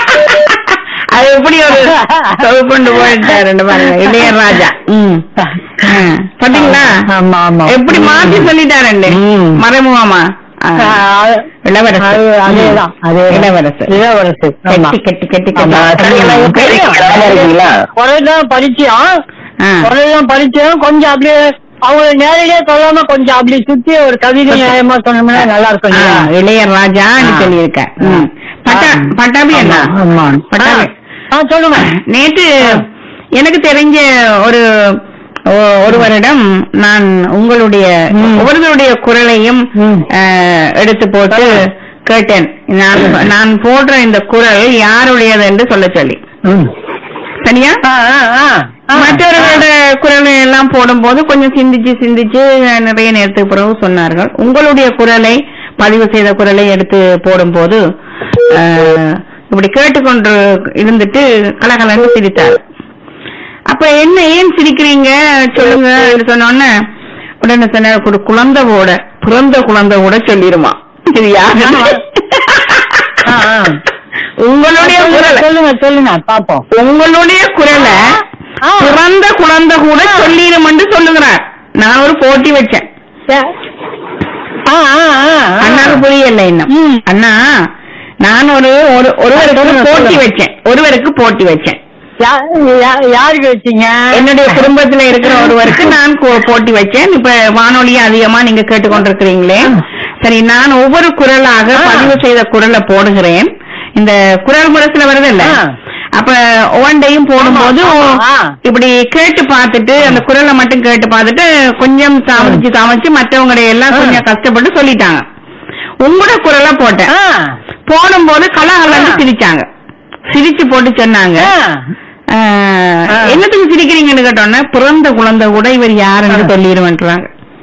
Speaker 1: அது எப்படி ஒரு கொண்டு போயிட்டாரு பாருங்க இளையராஜா ம் ஆ, பாத்தீங்களா
Speaker 4: ஆமா ஆமா
Speaker 1: எப்படி மாத்தி சொல்லிட்டாரு
Speaker 3: ம்.
Speaker 1: மறைமுகமா ஆ, இளவரசு
Speaker 4: அது- அதேதான் அதேதான்.
Speaker 1: இளவரசு
Speaker 4: இளவரசு ஆமா.
Speaker 1: கட்டி கட்டி கட்டி
Speaker 3: ஆமா,
Speaker 1: கட்டி
Speaker 3: சரிங்களா?
Speaker 1: தெரியும்.
Speaker 3: நலமா இருக்கீங்களா
Speaker 4: குரல்தான் பரிச்சயம்
Speaker 1: ஆ.
Speaker 4: குரல்தான் பரிச்சயம் கொஞ்சம் அப்படியே அவங்க நேரடியா சொல்லாம கொஞ்சம் அப்படி சுத்தி ஒரு கவிதை நியாயமா சொன்னோம்னா நல்லா இருக்கும்
Speaker 1: ஆ,
Speaker 4: இல்லையா?
Speaker 1: இளையராஜான்னு
Speaker 4: ஆ.
Speaker 1: சொல்லியிருக்கேன் ம். பட்டா பட்டாபி என்ன
Speaker 4: ஆமா
Speaker 1: பட்டாபி
Speaker 4: ஆ சொல்லுங்க
Speaker 1: நேற்று எனக்கு தெரிஞ்ச ஒரு ஒ- ஒருவரிடம் நான் உங்களுடைய
Speaker 4: ம்.
Speaker 1: ஒவ்வொருவருடைய குரலையும்
Speaker 4: ம்.
Speaker 1: அஹ், எடுத்து போட்டு கேட்டேன் நான் நான் போடுற இந்த குரல் யாருடையது என்று சொல்ல சொல்லி
Speaker 4: ம்.
Speaker 1: சரியா
Speaker 4: ஆ, ஆ, ஆ. ஆ.
Speaker 1: மற்றவர்களோட குரலை எல்லாம் போடும்போது கொஞ்சம் சிந்திச்சு சிந்திச்சு நிறைய நேரத்துக்கு பிறகு சொன்னார்கள் உங்களுடைய குரலை பதிவு செய்த குரலை எடுத்து போடும்போது அஹ், இப்படி கேட்டுக்கொண்டு இருந்துட்டு கலகலன்னு சிரித்தார் அப்ப என்ன ஏன் சிரிக்கிறீங்க சொல்லுங்க என்று சொன்னோன்னே உடனே சொன்ன ஒரு குழந்தை கூட பிறந்த குழந்தை கூட சொல்லிருமா இது யாரு
Speaker 4: ஆ, ஆ.
Speaker 1: உங்களுடைய குரலை
Speaker 4: சொல்லுங்க சொல்லுங்க பாப்போம்
Speaker 1: உங்களுடைய குரலை
Speaker 4: ஆ.
Speaker 1: பிறந்த குழந்தை கூட சொல்லிடும் என்று சொல்லுகிறார் நான் ஒரு போட்டி வச்சேன்
Speaker 4: ஆ, ஆ, ஆ, ஆ.
Speaker 1: அண்ணாவுக்கு புரியல இன்னும்
Speaker 4: ம்.
Speaker 1: அண்ணா நான் ஒரு ஒரு ஒருவருக்கு
Speaker 4: சொல்லுங்க,
Speaker 1: போட்டி
Speaker 4: சொல்லுங்க.
Speaker 1: வச்சேன் ஒருவருக்கு போட்டி வச்சேன்
Speaker 4: யா- யா- யாருக்கு வச்சீங்க
Speaker 1: என்னுடைய குடும்பத்துல இருக்கிற ஒருவருக்கு நான் கோ- போட்டி வச்சேன் இப்ப வானொலியை அதிகமா நீங்க கேட்டுக்கொண்டிருக்கிறீங்களே சரி நான் ஒவ்வொரு குரலாக
Speaker 4: ஆ.
Speaker 1: பதிவு செய்த குரலை போடுகிறேன் இந்த குரல் முரசுல வருது இல்ல
Speaker 4: ஆ.
Speaker 1: அப்ப ஒவ்வொன்றையும் போடும்போது
Speaker 4: ஆமா, ஆமா, ஆ.
Speaker 1: இப்படி கேட்டு பார்த்துட்டு அந்த குரலை மட்டும் கேட்டு பார்த்துட்டு கொஞ்சம் தாமதிச்சு தாமதிச்சு மற்றவங்க எல்லாம்
Speaker 4: ஆ.
Speaker 1: கொஞ்சம் கஷ்டப்பட்டு சொல்லிட்டாங்க உங்களோட குரலை போட்டேன்
Speaker 4: ஆ.
Speaker 1: போடும்போது கலகலன்னு
Speaker 4: ஆ.
Speaker 1: சிரிச்சாங்க சிரிச்சு போட்டு சொன்னாங்க
Speaker 4: ஆ.
Speaker 1: ஆஹ்,
Speaker 4: ஆ.
Speaker 1: என்னத்துக்கு சிரிக்கிறீங்கன்னு கேட்டோன்னே பிறந்த குழந்தை கூட இவர் யாருன்னு
Speaker 4: ஆ.
Speaker 1: சொல்லிடுவேன்றாங்க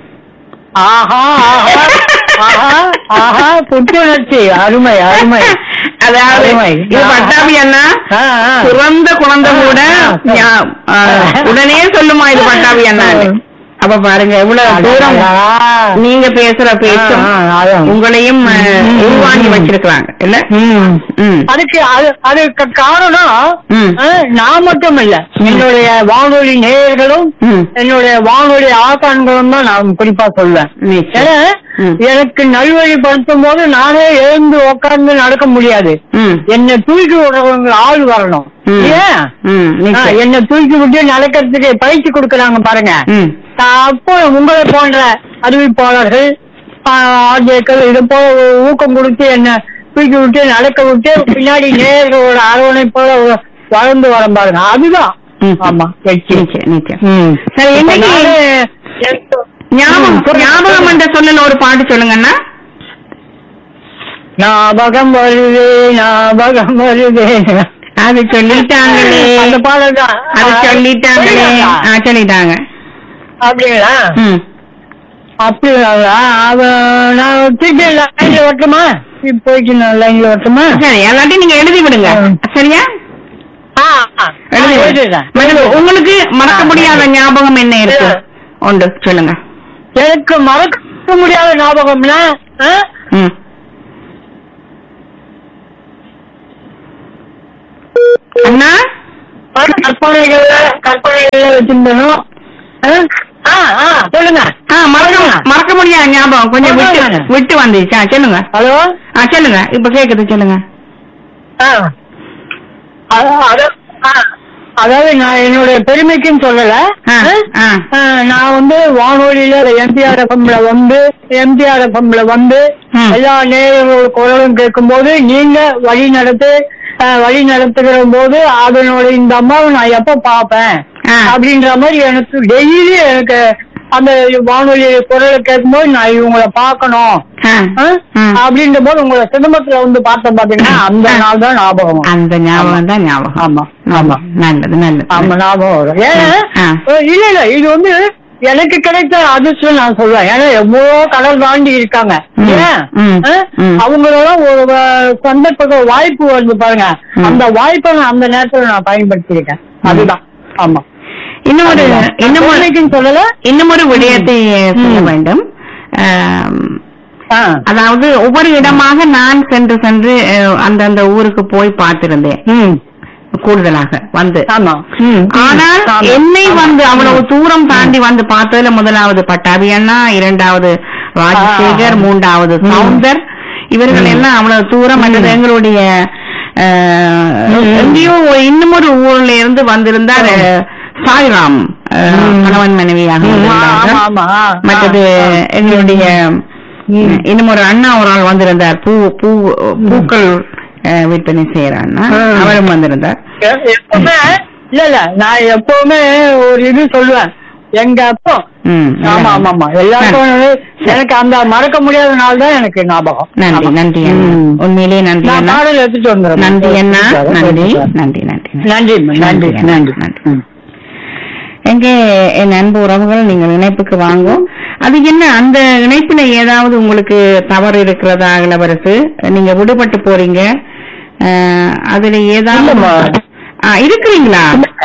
Speaker 4: ஆஹா ஆஹா ஆஹா ஆஹா புத்துணர்ச்சி அருமை அருமை
Speaker 1: அதாவது
Speaker 4: அருமை.
Speaker 1: இது பட்டாபி அண்ணா
Speaker 4: ஆ, ஆ.
Speaker 1: பிறந்த குழந்தை கூட
Speaker 4: ஆ, ஆ.
Speaker 1: ஞா- ஆ, உடனே சொல்லுமா இது பட்டாபி அண்ணா அப்ப பாருங்க எவ்வளவு தூரம் நீங்க பேசுற பேச்சும்
Speaker 4: ஆ, ஆ, அதான்.
Speaker 1: உங்களையும் ஆ,
Speaker 4: ம்,
Speaker 1: உள்வாங்கி
Speaker 4: ம்.
Speaker 1: வச்சிருக்கிறாங்க இல்ல
Speaker 4: ம்.
Speaker 1: ம்
Speaker 4: அதுக்கு அது அதுக்கு காரணம்
Speaker 1: ம்.
Speaker 4: ஆ, நான் மட்டும் இல்ல என்னுடைய வானொலி நேயர்களும்
Speaker 1: ம்.
Speaker 4: என்னுடைய வானொலி ஆசான்களும் தான் நான் குறிப்பா சொல்வேன்
Speaker 1: நிச்சயம்.
Speaker 4: ஏன்னா
Speaker 1: ம்.
Speaker 4: எனக்கு நல்வழிப்படுத்தும் போது நானே எழுந்து உட்கார்ந்து நடக்க முடியாது
Speaker 1: ம்
Speaker 4: என்னை தூக்கி விடுறவங்க ஆள் வரணும்
Speaker 1: ம்.
Speaker 4: ஏன்
Speaker 1: ம்
Speaker 4: ஆ,
Speaker 1: நிச்சயம்.
Speaker 4: என்னை தூக்கி விட்டு நடக்கிறதுக்கு பயிற்சி கொடுக்கறாங்க பாருங்க
Speaker 1: ம்
Speaker 4: அப்போ உங்களை போன்ற அறிவிப்பாளர்கள் ஆர்ஜேக்கள் இது போல ஊக்கம் கொடுத்து என்ன தூக்கி விட்டு நடக்க விட்டு பின்னாடி நேர்களோட அரவணைப்போட வளர்ந்து வர பாருங்க அதுதான்
Speaker 1: ம்.
Speaker 4: ஆமா வெற்றி
Speaker 1: நிச்சயம் நிச்சயம்
Speaker 4: ம்.
Speaker 1: சரி இன்னைக்கு
Speaker 4: நானு எனக்கு-
Speaker 1: ஞாபகம்
Speaker 4: ம், சொல்லுங்க.
Speaker 1: ஞாபகம் என்ற சொல்லல ஒரு பாட்டு சொல்லுங்கண்ணா
Speaker 4: ஞாபகம் வருது ஞாபகம் வருது
Speaker 1: அது சொல்லிட்டாங்களே
Speaker 4: அந்த பாடல் தான்
Speaker 1: அது சொல்லிட்டாங்களே ஆ, சொல்லிட்டாங்க
Speaker 4: அப்படிங்களா
Speaker 1: ம்
Speaker 4: அப்படிங்களா அவ நான் திருப்பி லைன்ல வரட்டுமா இப்ப போயிட்டு நான் லைன்ல வரட்டுமா
Speaker 1: சரி எல்லாத்தையும் நீங்க எழுதி விடுங்க
Speaker 4: ம்.
Speaker 1: சரியா
Speaker 4: ஆ, ஆ,
Speaker 1: எழுதி
Speaker 4: ஆ,
Speaker 1: விடுங்க.
Speaker 4: எழுதிடுறேன்.
Speaker 1: மேடம், உங்களுக்கு மறக்க
Speaker 4: ஆ,
Speaker 1: முடியாத ஞாபகம் என்ன இருக்கு
Speaker 4: சரி.
Speaker 1: உண்டு சொல்லுங்க
Speaker 4: எனக்கு மறக்க முடியாத ஞாபகம்னா ஆ?
Speaker 1: ம் அண்ணா
Speaker 4: கற்பனைகள்ல கற்பனைகள்ல வச்சிருந்தனும் ஆ ஆ சொல்லுங்க
Speaker 1: ஆ மறக்க மறக்க முடியாத ஞாபகம் கொஞ்சம் விட்டு
Speaker 4: சொல்லுங்க.
Speaker 1: விட்டு வந்துச்சு ஆ, சொல்லுங்க
Speaker 4: ஹலோ
Speaker 1: ஆ சொல்லுங்க இப்ப கேக்குது சொல்லுங்க
Speaker 4: ஆ அத- அத- ஆ, அதாவது நான் என்னுடைய பெருமைக்குன்னு சொல்லல
Speaker 1: ஆ, ஆ.
Speaker 4: ஆ, நான் வந்து வானொலியில எம்டிஆர் எஃப்எம்ல வந்து எம்டிஆர் எஃப்எம்ல வந்து
Speaker 1: ம்.
Speaker 4: எல்லா நேயர்களோட குரலும் கேட்கும்போது நீங்க வழி நடத்து ஆ, வழி நடத்துகிற போது அதனோட இந்த அம்மாவை நான் எப்ப பாப்பேன்
Speaker 1: ஆ.
Speaker 4: அப்படின்ற மாதிரி எனக்கு டெய்லி எனக்கு அந்த வானொலி குரலை கேட்கும்போது நான் இவங்களை பார்க்கணும்
Speaker 1: ஆ.
Speaker 4: ஆ?
Speaker 1: ம்.
Speaker 4: அப்படின்ற போது உங்களை சிதம்பரத்துல வந்து பார்த்தேன் பாத்தீங்கன்னா அந்த நாள் தான் ஞாபகம் வரும்.
Speaker 1: அந்த ஞாபகம் தான் ஞாபகம்
Speaker 4: ஆமா ஆமா
Speaker 1: நல்லது நல்லது
Speaker 4: ஆமா ஞாபகம் வரும் ஏன்னா
Speaker 1: ஆ.
Speaker 4: இல்ல இல்ல இது வந்து எனக்கு கிடைத்த அதிர்ஷ்டம் நான் சொல்றேன் ஏன்னா எவ்வளவோ கடல் தாண்டி இருக்காங்க
Speaker 1: ம்.
Speaker 4: ஏன்
Speaker 1: ம்.
Speaker 4: ஆ?
Speaker 1: ம்.
Speaker 4: அவங்களோட ஒரு வ- சந்தர்ப்ப வாய்ப்பு வந்து பாருங்க
Speaker 1: ம்.
Speaker 4: அந்த வாய்ப்பை நான் அந்த நேரத்துல நான் பயன்படுத்தியிருக்கேன் அதுதான் ஆமா
Speaker 1: இன்னும் ஒரு இன்னும் ஒரு
Speaker 4: இன்னும் சொல்லல
Speaker 1: இன்னும் ஒரு விடயத்தை சொல்ல
Speaker 4: ம்.
Speaker 1: வேண்டும் ஆம்,
Speaker 4: ஆ.
Speaker 1: அதாவது ஒவ்வொரு இடமாக நான் சென்று சென்று அஹ், அந்தந்த ஊருக்கு போய் பார்த்திருந்தேன்
Speaker 4: ம்.
Speaker 1: கூடுதலாக வந்து
Speaker 4: ஆமா ம்.
Speaker 1: ஆனால்
Speaker 4: ஆமா.
Speaker 1: என்னை வந்து அவ்வளவு தூரம் தாண்டி வந்து பார்த்ததுல முதலாவது பட்டாபி அண்ணா இரண்டாவது ராஜசேகர்
Speaker 4: ஆ.
Speaker 1: மூன்றாவது
Speaker 4: ம்.
Speaker 1: சவுந்தர் இவர்கள் எல்லாம் அவ்வளவு தூரம்
Speaker 4: ம்.
Speaker 1: அல்லது எங்களுடைய அஹ்,
Speaker 4: ம்.
Speaker 1: எங்கேயோ எங்கேயோ ஒரு ஊர்ல இருந்து வந்திருந்தார் அஹ், சாய்ராம் அஹ்,
Speaker 4: ம்.
Speaker 1: கணவன் மனைவியாக
Speaker 4: ம்,
Speaker 1: வந்திருந்தார்கள்.
Speaker 4: ஆமா, ஆமா. ஆ,
Speaker 1: மற்றது
Speaker 4: ஆ.
Speaker 1: எங்களுடைய
Speaker 4: ம்.
Speaker 1: இன்னும் ஒரு அண்ணா ஒரு ஆள் வந்திருந்தார் பூ பூ பூக்கள் அஹ், விற்பனை செய்யற அண்ணா
Speaker 4: ம்.
Speaker 1: அவரும் வந்திருந்தார்
Speaker 4: எ- எப்பவுமே இல்ல இல்ல நான் எப்பவுமே ஒரு இது சொல்லுவேன் எங்க அப்பா
Speaker 1: ம்,
Speaker 4: ஆமா ஆமா ஆமா எல்லாருக்கும் எனக்கு அந்த மறக்க முடியாத நாள் தான் எனக்கு ஞாபகம்
Speaker 1: நன்றி
Speaker 4: ஆமா.
Speaker 1: நன்றி அண்ணா
Speaker 4: ம்.
Speaker 1: உண்மையிலேயே நன்றி
Speaker 4: நான்
Speaker 1: அண்ணா
Speaker 4: பாடல் எடுத்துட்டு வந்துடுறேன்
Speaker 1: நன்றி அண்ணா நன்றி
Speaker 4: நன்றி
Speaker 1: நன்றி நன்றி
Speaker 4: நன்றி நன்றி நன்றி
Speaker 1: நன்றி
Speaker 4: ம்.
Speaker 1: எங்கே என் அன்பு உறவுகள் நீங்கள் இணைப்புக்கு வாங்கும் அது என்ன அந்த இணைப்புல ஏதாவது உங்களுக்கு தவறு இருக்கிறதா இளவரசு நீங்க விடுபட்டு போறீங்க அஹ், அதுல ஏதாவது
Speaker 3: இல்லம்மா.
Speaker 1: ஆ, இருக்கிறீங்களா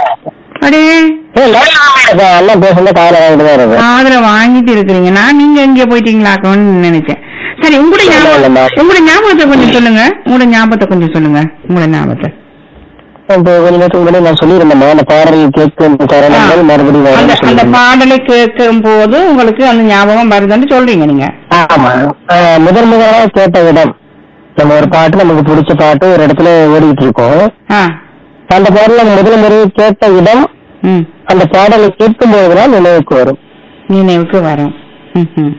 Speaker 1: அடே
Speaker 3: ஏய், நான் எல்லாம் பேசுறது காதல வாங்கிட்டு தான் இருக்கு
Speaker 1: காதுல வாங்கிட்டு இருக்கிறீங்க நான் நீங்க எங்க போயிட்டீங்களாக்கணும்னு நினைச்சேன் சரி உங்களுடைய
Speaker 3: இல்ல,
Speaker 1: ஞாபகம்
Speaker 3: இல்லம்மா.
Speaker 1: உங்களுடைய ஞாபகத்தை கொஞ்சம் சொல்லுங்க உங்களோட ஞாபகத்தை கொஞ்சம் சொல்லுங்க உங்களோட ஞாபகத்தை
Speaker 3: இப்போ கொஞ்ச நேரத்துக்கு முன்னாடி நான் சொல்லியிருந்தேன் அந்த பாடல் கேட்கும் தருணங்கள் மறுபடியும்
Speaker 1: அந்த
Speaker 3: வரும்னு
Speaker 1: அந்த
Speaker 3: சொல்லியிருந்தேன்.
Speaker 1: பாடலை கேட்கும் போது உங்களுக்கு அந்த ஞாபகம் வருதுன்னு சொல்றீங்க நீங்க
Speaker 3: ஆமா ஆஹ் முதல் முதலாக கேட்ட இடம் நம்ம ஒரு பாட்டு நமக்கு பிடிச்ச பாட்டு ஒரு இடத்துல ஓடிட்டு இருக்கோம்
Speaker 1: ஆ
Speaker 3: அந்த பாடல முதல் முறை கேட்ட இடம்
Speaker 1: ம்
Speaker 3: அந்த பாடலை கேட்கும் போதுதான் நினைவுக்கு வரும்
Speaker 1: நினைவுக்கு வரும் ம்ஹும்.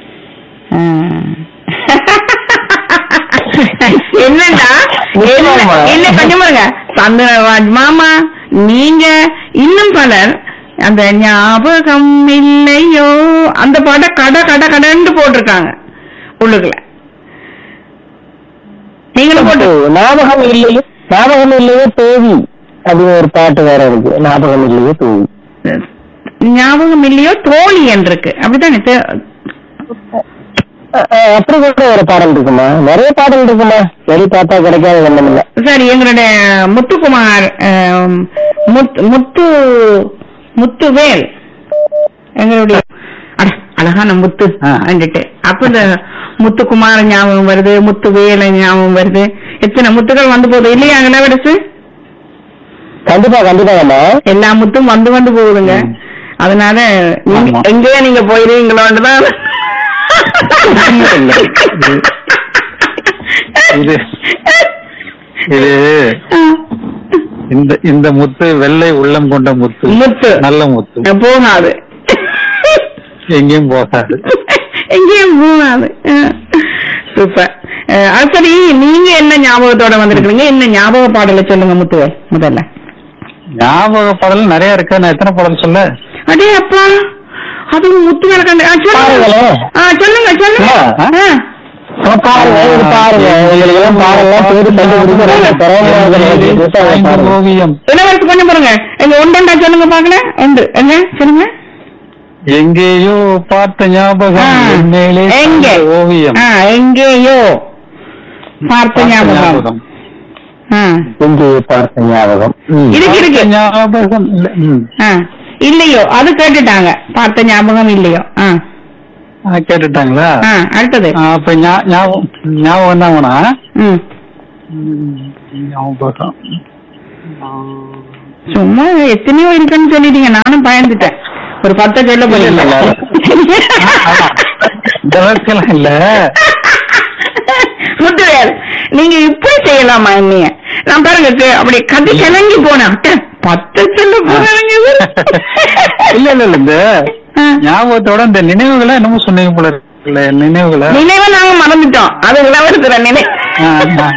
Speaker 1: ஆ. என்னடா
Speaker 3: நிச்சயமா.
Speaker 1: என்ன- இல்ல கொஞ்சம் பாருங்க சந்திரராஜ் மாமா நீங்க இன்னும் பலர் அந்த ஞாபகம் இல்லையோ அந்த பாட்டை கட கட கடன்னு போட்டிருக்காங்க உள்ளுக்குள்ள நீங்களும் போட்டு
Speaker 3: ஞாபகம் இல்லையே ஞாபகம் இல்லையே தேவி அப்படின்னு ஒரு பாட்டு வேற இருக்கு ஞாபகம் இல்லையே தேவி
Speaker 1: ஞாபகம் இல்லையோ தோழி என்று இருக்கு அப்படித்தானே தே-
Speaker 3: அஹ் அப்படி கூட ஒரு பாடல் இருக்குமா நிறைய பாடல் இருக்குமா வெளி பார்த்தா கிடைக்காத ஒண்ணும் இல்ல
Speaker 1: சரி எங்களுடைய முத்துக்குமார் ஆம், முத்து முத்து முத்துவேல் எங்களுடைய அட, அழகான முத்து வந்துட்டு அப்ப இந்த முத்துக்குமார் ஞாபகம் வருது முத்துவேல் ஞாபகம் வருது எத்தனை முத்துகள் வந்து போகுது இல்லையா இளவரசு
Speaker 3: கண்டிப்பா கண்டிப்பா அம்மா
Speaker 1: எல்லா முத்தும் வந்து வந்து போகுதுங்க அதனால நீங்க-
Speaker 2: ஆமா.
Speaker 1: எங்கேயோ நீங்க போயிருவீங்களோன்னு தான்
Speaker 2: இது இது இந்த இந்த முத்து வெள்ளை உள்ளம் கொண்ட முத்து
Speaker 1: முத்து
Speaker 2: நல்ல முத்து
Speaker 1: போகாது
Speaker 2: எங்கேயும் போகாது
Speaker 1: எங்கேயும் போகாது சூப்பர் அஹ், அது சரி நீங்க என்ன ஞாபகத்தோட வந்திருக்கீங்க என்ன ஞாபக பாடலை சொல்லுங்க முத்துவே முதல்ல
Speaker 2: ஞாபக பாடல் நிறைய இருக்கு நான் எத்தனை பாடல் சொல்ல
Speaker 1: அடே அப்பா அது முத்துவேல கண்டு ஆ, சொல்லுங்க
Speaker 3: பாருங்களேன்.
Speaker 1: ஆ, சொல்லுங்க சொல்லுங்க
Speaker 2: ஆ.
Speaker 1: ஆ.
Speaker 3: ஆ, பாருங்க இது பாருங்க உங்களுக்கு எல்லாம் பாடலாம் தேடி கண்டுபிடிக்க ரொம்ப திறமையாக இருக்கு. பாருங்க.
Speaker 2: ஓவியம்
Speaker 1: இளவரசு கொஞ்சம் பாருங்க எங்க ஒன்றா சொல்லுங்க பாக்கல உண்டு எங்க சொல்லுங்க
Speaker 2: எங்கேயோ பார்த்த
Speaker 1: ஆ.
Speaker 2: ஞாபகம் மேலே
Speaker 1: எங்க
Speaker 2: ஓவியம்
Speaker 1: ஆ, எங்கேயோ பார்த்த
Speaker 2: பார்த்த
Speaker 1: ஞாபகம் ஆ.
Speaker 3: இங்கே பார்த்த ஞாபகம் ம்.
Speaker 1: இருக்கு இருக்கு
Speaker 2: பார்த்த ஞாபகம் இல்ல. ம்.
Speaker 1: ஆ. இல்லையோ அது கேட்டுட்டாங்க பார்த்த ஞாபகம் இல்லையோ ஆ.
Speaker 2: ஆ, கேட்டுட்டாங்களா
Speaker 1: ஆ, அடுத்தது
Speaker 2: ஆ, அப்ப ஞா- ஞாபகம் ஞாபகம் தான் வேணா
Speaker 1: ம்.
Speaker 2: ஞாபகம்
Speaker 1: சும்மா எத்தனையோ இருக்குன்னு சொல்லிட்டீங்க நானும் பயந்துட்டேன் ஒரு பத்தை சொல்ல
Speaker 2: இல்ல, இல்ல,
Speaker 1: போறீங்க
Speaker 2: இந்த அளவுக்குலாம் இல்ல
Speaker 1: முத்துவேல் நீங்க இப்படி செய்யலாமா என்னைய நான் பாருங்க கு- அப்படி கதை கிளங்கி போனேன் அட்ட, பத்து சொல்ல போறாங்க
Speaker 2: இல்ல இல்ல இல்ல இந்த ஞாபகத்தோட இந்த நினைவுகளை என்னமோ சொன்னீங்க போல இருக்குல்ல நினைவுகளை
Speaker 1: நினைவை நாங்க மறந்துட்டோம் அது இளவரசுற நினை
Speaker 2: ஆ, ஆ.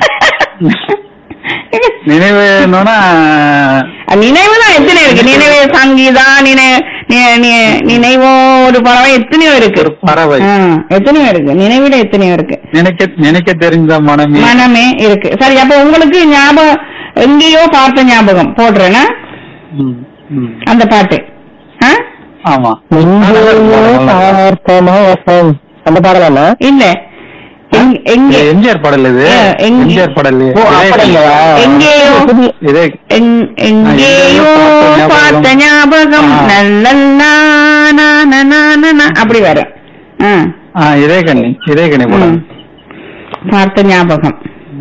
Speaker 2: நினைவு என்னன்னா
Speaker 1: நினைவு தான் எத்தனை இருக்கு நினைவு சங்கீதா நினை நி- நி- நினைவோ ஒரு பறவை எத்தனையோ இருக்கு
Speaker 2: ஒரு பறவை
Speaker 1: ஆ, எத்தனையோ இருக்கு நினைவிட எத்தனையோ இருக்கு
Speaker 2: நினைக்க நினைக்க தெரிந்த மனமே
Speaker 1: மனமே இருக்கு சரி அப்ப உங்களுக்கு ஞாபகம் எங்கேயோ பார்த்த ஞாபகம் போடுறேன்னா
Speaker 2: ம், ம்.
Speaker 1: அந்த பாட்டு ஆ?
Speaker 2: ஆமா
Speaker 3: எங்கேயோ பார்த்த மாசம் அந்த பாடலாமா
Speaker 1: இல்ல எங்க- எங்கே
Speaker 2: எம்ஜிஆர் பாடல் இது
Speaker 1: ஆ, எங்க-
Speaker 2: எம்ஜிஆர் பாடல் இது.
Speaker 3: ஓ, அப்படிங்களா?
Speaker 1: எங்கேயோ
Speaker 2: இதே
Speaker 1: எங்- எங்கேயோ பார்த்த ஞாபகம்
Speaker 2: ஆ.
Speaker 1: நல்லல்லா, நா, நா, நா, நா, நா, அப்படி வரும் ஆ.
Speaker 2: ஆ இதே கண்ணி இதே கண்ணி
Speaker 1: ம்.
Speaker 2: படம்
Speaker 1: பார்த்த ஞாபகம்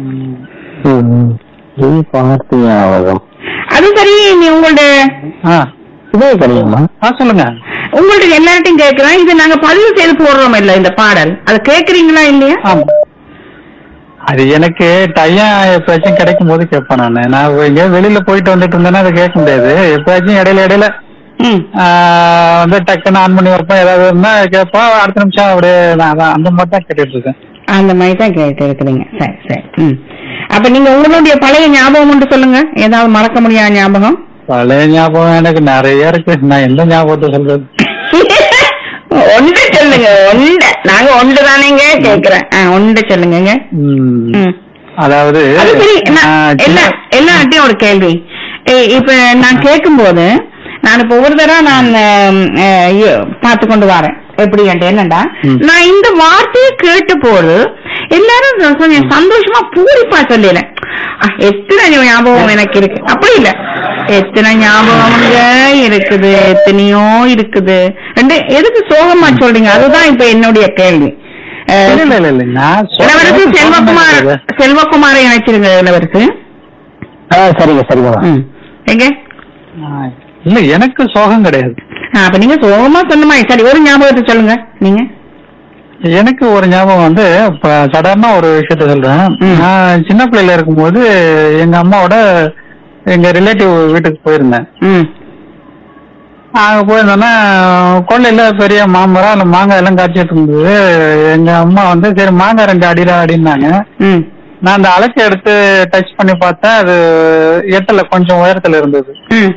Speaker 3: ம். நீ பார்த்த ஞாபகம்
Speaker 1: அது சரி நீ உங்களோட
Speaker 2: ஆ
Speaker 3: இதே கிடைக்குமா
Speaker 2: ஆ சொல்லுங்க
Speaker 1: உங்கள்ட்ட எல்லார்ட்டையும் கேட்கிறேன் இது நாங்க பதிவு செய்து போடுறோம் இல்ல இந்த பாடல் அது கேக்குறீங்களா இல்லையா
Speaker 2: ஆமா அது எனக்கு டைம் எப்பயாச்சும் கிடைக்கும் போது கேட்பேன் நானு நான் எங்கேயோ வெளியில போயிட்டு வந்துட்டு இருந்தேன்னா அதை கேட்க முடியாது எப்பயாச்சும் இடையில இடையில
Speaker 1: ம்
Speaker 2: ஆ, வந்து டக்குன்னு ஆன் பண்ணி வைப்பேன் ஏதாவது இருந்தா கேட்பேன் அடுத்த நிமிஷம் அப்படியே நான் அதான் அந்த மாதிரி தான் கேட்டுட்டு இருக்கேன்
Speaker 1: அந்த மாதிரி தான் கேட்டு இருக்கிறீங்க சரி சரி ம் அப்ப நீங்க உங்களுடைய பழைய ஞாபகம் ஒன்று சொல்லுங்க ஏதாவது மறக்க முடியாத ஞாபகம்
Speaker 2: பழைய ஞாபகம் எனக்கு நிறைய இருக்கு நான் எந்த ஞாபகத்தை சொல்றது
Speaker 1: ஒன்று சொல்லுங்க ஒன்று நாங்க ஒன்று தானேங்க கேக்குறேன் ஆ, ஒன்று சொல்லுங்க
Speaker 2: ம்.
Speaker 1: ம்
Speaker 2: அதாவது
Speaker 1: அது சரி நான்
Speaker 2: ஆ,
Speaker 1: எல்லா
Speaker 2: சின்ன-
Speaker 1: எல்லார்ட்டையும் ஒரு கேள்வி ஏ, இப்ப நான் கேட்கும்போது நான் இப்ப ஒரு தடவை நான் பார்த்து கொண்டு வரேன் எப்படி என்னடா
Speaker 2: ம்.
Speaker 1: நான் இந்த வார்த்தையை கேட்ட போது எல்லாரும் கொஞ்சம் சந்தோஷமா பூரிப்பா சொல்லிடுறேன் எத்தனை ஞாபகம் எனக்கு இருக்கு அப்படி இல்ல எத்தனை ஞாபகம்ங்க இருக்குது எத்தனையோ இருக்குது ரெண்டு எதுக்கு சோகமா சொல்றீங்க அதுதான் இப்ப என்னுடைய கேள்வி அஹ்,
Speaker 2: இல்ல இல்ல இல்ல இல்ல நான்
Speaker 1: இளவரசி
Speaker 2: சொல்றது
Speaker 1: செல்வகுமார்
Speaker 2: சொல்றது.
Speaker 1: செல்வகுமாரை இணைச்சிருங்க இளவரசி
Speaker 3: ஆ சரிங்க சரிங்க
Speaker 1: ம். எங்க
Speaker 2: ஆ, இல்ல எனக்கு சோகம் கிடையாது
Speaker 1: ஆ, அப்ப நீங்க சோகமா சொன்னமா சரி ஒரு ஞாபகத்தை சொல்லுங்க நீங்க
Speaker 2: எனக்கு ஒரு ஞாபகம் வந்து இப்ப சடனா ஒரு விஷயத்த சொல்றேன்
Speaker 1: ம்.
Speaker 2: நான் சின்ன பிள்ளையில இருக்கும்போது எங்க அம்மாவோட எங்க ரிலேட்டிவ் வீட்டுக்கு போயிருந்தேன்
Speaker 1: ம்
Speaker 2: அங்க போயிருந்தோன்னா கொள்ளையில பெரிய மாமரம் அந்த மாங்காய் எல்லாம் காய்ச்சிட்டு இருந்தது எங்க அம்மா வந்து சரி மாங்காய் ரெண்டு அடிடா அப்படின்னாங்க
Speaker 1: ம்
Speaker 2: நான் அந்த அலக்கை எடுத்து டச் பண்ணி பார்த்தேன் அது எட்டல கொஞ்சம் உயரத்துல இருந்தது
Speaker 1: ம்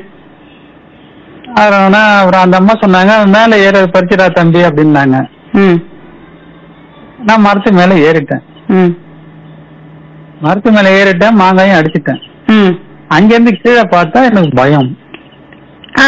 Speaker 2: அதனால அப்புறம் அந்த அம்மா சொன்னாங்க மேல ஏற பறிச்சுடா தம்பி அப்படின்னாங்க
Speaker 1: ம்
Speaker 2: நான் மரத்து மேல ஏறிட்டேன்
Speaker 1: ம்
Speaker 2: மரத்து மேல ஏறிட்டேன் மாங்காயும் அடிச்சிட்டேன்
Speaker 1: ம்
Speaker 2: அங்கிருந்து கீழே பார்த்தா எனக்கு பயம்
Speaker 1: ஆ